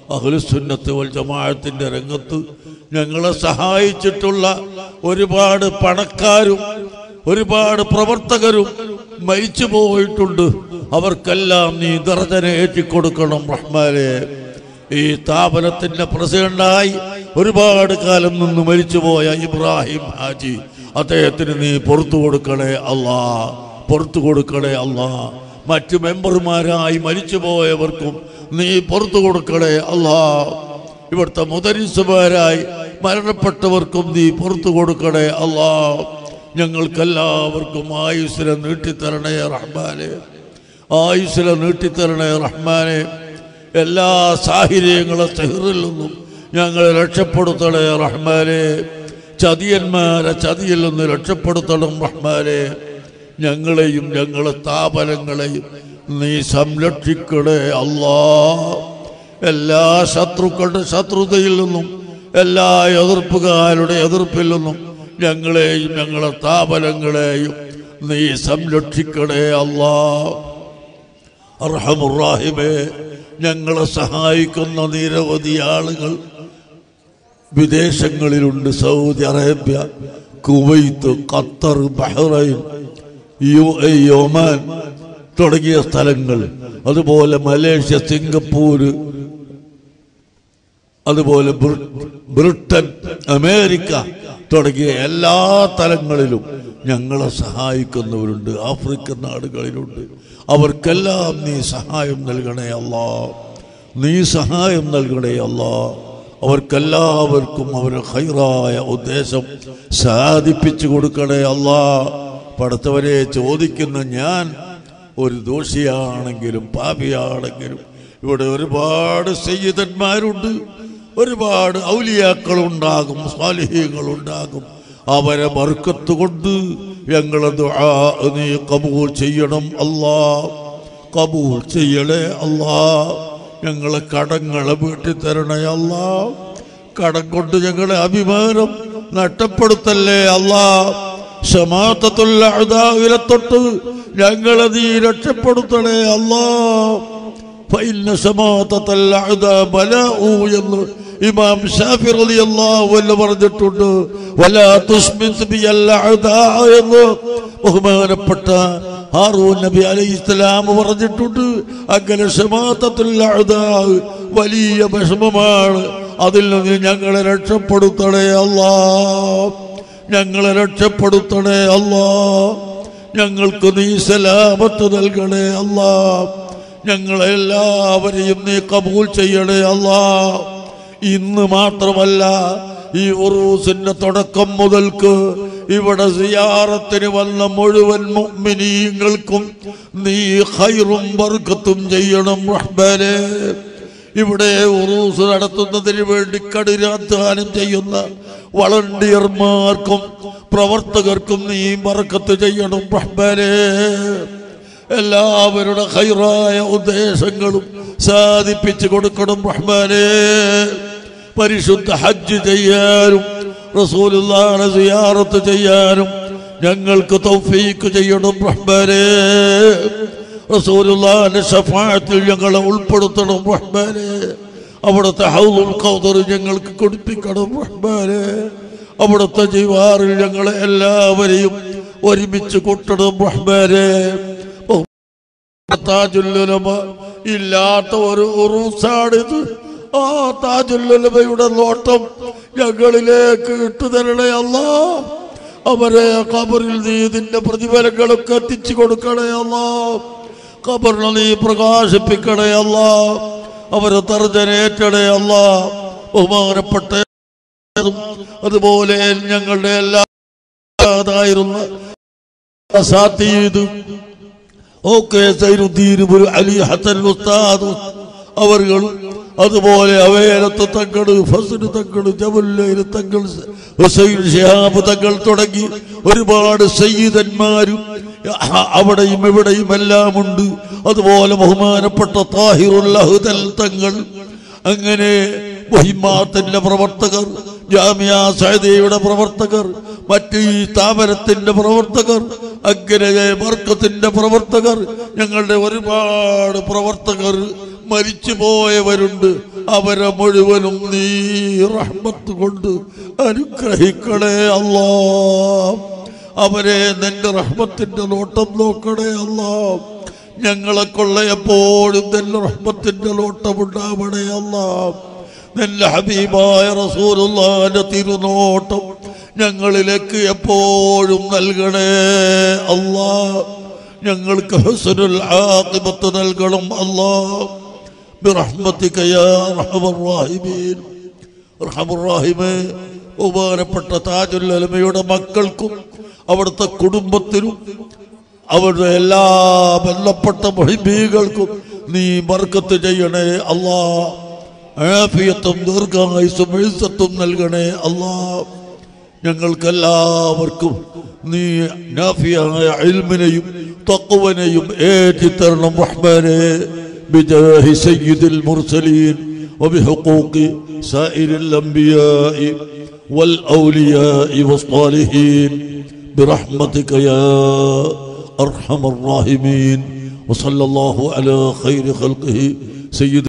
A: അഖിലുസുന്നത്ത് വൽ ജമാഅത്തിന്റെ രംഗത്ത് ഞങ്ങളെ സഹായിച്ചിട്ടുള്ള ഒരുപാട് പണക്കാരും ഒരുപാട് പ്രവർത്തകരും മരിച്ചു പോയിട്ടുണ്ട് അവർക്കെല്ലാം നീ ദർജന ഏറ്റിക്കൊടുക്കണം റഹ്മാനെ ഈ സ്ഥാപനത്തിന്റെ പ്രസിഡന്റായി ഒരുപാട് കാലം നിന്ന് മരിച്ചുപോയ ഇബ്രാഹിം ഹാജി അദ്ദേഹത്തിന് നീ പുറത്തു കൊടുക്കണേ അല്ലാ പുറത്തു കൊടുക്കണേ അല്ലാ മറ്റു മെമ്പർമാരായി മരിച്ചുപോയവർക്കും നീ പുറത്തു കൊടുക്കണേ അല്ലാ ഇവിടുത്തെ മുദരിസുമാരായി മരണപ്പെട്ടവർക്കും നീ പുറത്തു കൊടുക്കണേ അല്ലാ ഞങ്ങൾക്കെല്ലാവർക്കും ആയുസിനെ നീട്ടിത്തരണേ റഹ്മാനെ ആയുസിനെ നീട്ടിത്തരണേ റഹ്മാനെ എല്ലാ സാഹചര്യങ്ങളെ സെഹറിൽ നിന്നും ഞങ്ങളെ രക്ഷപ്പെടുത്തണേ റഹ്മാനെ ചതിയന്മാരെ ചതിയിൽ നിന്ന് രക്ഷപ്പെടുത്തണം റഹ്മാനെ ഞങ്ങളെയും ഞങ്ങളെ സ്ഥാപനങ്ങളെയും നീ സംരക്ഷിക്കണേ അല്ലാ എല്ലാ ശത്രുക്കളുടെ ശത്രുതയിൽ നിന്നും എല്ലാ എതിർപ്പുകാരുടെ എതിർപ്പിൽ നിന്നും ഞങ്ങളെയും ഞങ്ങളെ സ്ഥാപനങ്ങളെയും നീ സംരക്ഷിക്കണേ അല്ലാ അർഹമുറാഹിമേ ഞങ്ങളെ സഹായിക്കുന്ന നിരവധി ആളുകൾ വിദേശങ്ങളിലുണ്ട് Saudi Arabia Kuwait Qatar Bahrain U A Oman തുടങ്ങിയ സ്ഥലങ്ങൾ അതുപോലെ മലേഷ്യ സിംഗപ്പൂര് അതുപോലെ ബ്രി- ബ്രിട്ടൻ അമേരിക്ക തുടങ്ങിയ എല്ലാ തലങ്ങളിലും ഞങ്ങളെ സഹായിക്കുന്നവരുണ്ട് ആഫ്രിക്കൻ നാടുകളിലുണ്ട് അവർക്കെല്ലാം നീ സഹായം നൽകണേ അല്ലാ നീ സഹായം നൽകണേ അല്ലാ അവർക്കെല്ലാവർക്കും അവരുടെ ഹൈറായ ഉദ്ദേശം സാധിപ്പിച്ചു കൊടുക്കണേ അല്ലാ പടുത്തവരെ ചോദിക്കുന്ന ഞാൻ ഒരു ദോഷിയാണെങ്കിലും പാപിയാണെങ്കിലും ഇവിടെ ഒരുപാട് സയ്യിദന്മാരുണ്ട് ഒരുപാട് ഔലിയാക്കളുണ്ടാകും സ്വാലിഹ്യങ്ങളുണ്ടാകും അവരെ ബർക്കത്ത് കൊണ്ട് ഞങ്ങളെ ദുആ നീ കബൂൽ ചെയ്യണം അല്ലാ കബൂൽ ചെയ്യണേ അല്ലാ ഞങ്ങളെ കടങ്ങളെ വീട്ടിൽ തരണേ അല്ലാ കടം കൊണ്ട് ഞങ്ങളെ അഭിമാനം നഷ്ടപ്പെടുത്തല്ലേ അല്ലാ ക്ഷമാത്തത്തുള്ള അഴുതാവിലെ തൊട്ട് ഞങ്ങളെ നീ രക്ഷപ്പെടുത്തണേ അല്ലാ فإن شماتة الأعداء بلاء എന്ന് ഇമാം ഷാഫി റളിയല്ലാഹു അൻഹു പറഞ്ഞിട്ടുണ്ട് വലാ തുസ്മിത് ബിയൽ അഅദാ എന്ന് ബഹുമാനപ്പെട്ട ഹാറൂൻ നബി അലൈഹിസ്സലാം പറഞ്ഞിട്ടുണ്ട് അങ്ങനെ ഷമാത്തത്തുൽ അഅദാ വലിയ വിഷമമാണ് അതിൽ നിന്ന് ഞങ്ങളെ രക്ഷപ്പെടുത്തണേ അല്ലാ ഞങ്ങളെ രക്ഷപ്പെടുത്തണേ അല്ലാ ഞങ്ങൾക്ക് നീ സലാമത്ത് നൽകണേ അല്ലാ ഞങ്ങളെല്ലാവരെയും നീ കബൂൽ ചെയ്യണേ അല്ലാ ഇന്ന് മാത്രമല്ല ഈ ഉറൂസിന്റെ തുടക്കം മുതൽക്ക് ഇവിടെ സിയാറത്തിന് വന്ന മുഴുവൻ മുഅ്മിനീങ്ങൾക്കും നീ ഖൈറും ബർക്കത്തും ചെയ്യണം റഹ്മാനെ ഇവിടെ ഉറൂസ് നടത്തുന്നതിന് വേണ്ടി കഠിനാധ്വാനം ചെയ്യുന്ന വളണ്ടിയർമാർക്കും പ്രവർത്തകർക്കും നീ ബർക്കത്ത് ചെയ്യണം റഹ്മാനെ എല്ലാവരുടെ ഹൈറായ ഉദ്ദേശങ്ങളും സാധിപ്പിച്ചു കൊടുക്കണം റഹ്മാനെ പരിശുദ്ധ ഹജ്ജ് ചെയ്യാനും റസൂലുള്ളാഹിനെ സിയാറത്ത് ചെയ്യാനും ഞങ്ങൾക്ക് തൗഫീക്ക് ചെയ്യണം റഹ്മാനെ റസൂലുള്ളാഹിന്റെ ഷഫാഅത്തിൽ ഞങ്ങളെ ഉൾപ്പെടുത്തണം റഹ്മാനെ അവിടുത്തെ ഹൗലുൽ ഖൗദർ ഞങ്ങൾക്ക് കുടിപ്പിക്കണം റഹ്മാനെ അവിടുത്തെ ജീവാറിൽ ഞങ്ങളെ എല്ലാവരെയും ഒരുമിച്ച് കൂട്ടണം റഹ്മാനെ താജുല്ലുലമ ഇല്ലാത്ത ഒരു ഉറൂസാണിത് ആ താജുല്ലുലമയുടെ നോട്ടം ഞങ്ങളിലേക്ക് ഇട്ടു തരണേ അല്ല അവരെ കബറിൽ നീ ഇതിന്റെ പ്രതിഫലങ്ങളൊക്കെ എത്തിച്ചു കൊടുക്കണേ അല്ല കബറിനെ നീ പ്രകാശിപ്പിക്കണേ അല്ല അവരെ തർജനേറ്റണേ അല്ല ബഹുമാനപ്പെട്ട അതുപോലെ ഞങ്ങളുടെ എല്ലാ ായിരുന്ന സാത്തീദ് ഓക്കെ സൈനുദ്ദീൻ ഒരു അലി ഹസൻ ഉസ്താദ് അവർകൾ അതുപോലെ അവയലത്ത് തങ്ങൾ ഫസന് തങ്ങൾ ജമുല്ലയിൽ തങ്ങൾ ഹുസൈൻ ഷിഹാബ് തങ്ങൾ തുടങ്ങി ഒരുപാട് സയ്യിദന്മാരും അവിടെയും ഇവിടെയും എല്ലാം ഉണ്ട് അതുപോലെ ബഹുമാനപ്പെട്ട താഹിറുൽ അഹ്ദൽ തങ്ങൾ അങ്ങനെ മുഹിമാത്തിന്റെ പ്രവർത്തകർ ജാമിയ സൈദയുടെ പ്രവർത്തകർ മറ്റ് ഈ സ്ഥാപനത്തിന്റെ പ്രവർത്തകർ അങ്ങനെ വർക്കത്തിന്റെ പ്രവർത്തകർ ഞങ്ങളുടെ ഒരുപാട് പ്രവർത്തകർ മരിച്ചു പോയവരുണ്ട് അവരെ മുഴുവനും നീ റഹ്മത്ത് കൊണ്ട് അനുഗ്രഹിക്കണേ അല്ലാ അവരെ നിന്റെ റഹ്മത്തിന്റെ നോട്ടം നോക്കണേ അല്ലാ ഞങ്ങളെ കൊള്ള എപ്പോഴും നിന്റെ റഹ്മത്തിന്റെ നോട്ടമുണ്ടാവണേ അല്ലാ നിന്റെ ഹബീബായ റസൂലുള്ളാന്റെ തിരുനോട്ടം ഞങ്ങളിലേക്ക് എപ്പോഴും നൽകണേ അല്ലാ ഞങ്ങൾക്ക് ഹുസ്നുൽ ആഖിബത്ത് നൽകണം അല്ലാ برحمتك يا ارحم الراحمين ارحم الراحمين ബഹുമാനപ്പെട്ട താജുൽ അലമയുടെ മക്കൾക്കും അവിടുത്തെ കുടുംബത്തിനും അവരുടെ എല്ലാ ബന്ധപ്പെട്ട മഹിബീകൾക്കും നീ ബർക്കത്ത് ചെയ്യണേ അല്ലാ ആഫിയത്തും ദീർഘായുസും എഴുത്തത്തും നൽകണേ അല്ലാ ഞങ്ങൾക്കെല്ലാവർക്കും നീ നാഫിയായ ഇൽമിനെയും തക്കുവനെയും ഏറ്റിത്തരണം റഹ്മാനെ بجاه سيد المرسلين وبحقوق سائر الأنبياء والأولياء والصالحين برحمتك يا أرحم الراحمين وصلى الله على خير خلقه سيد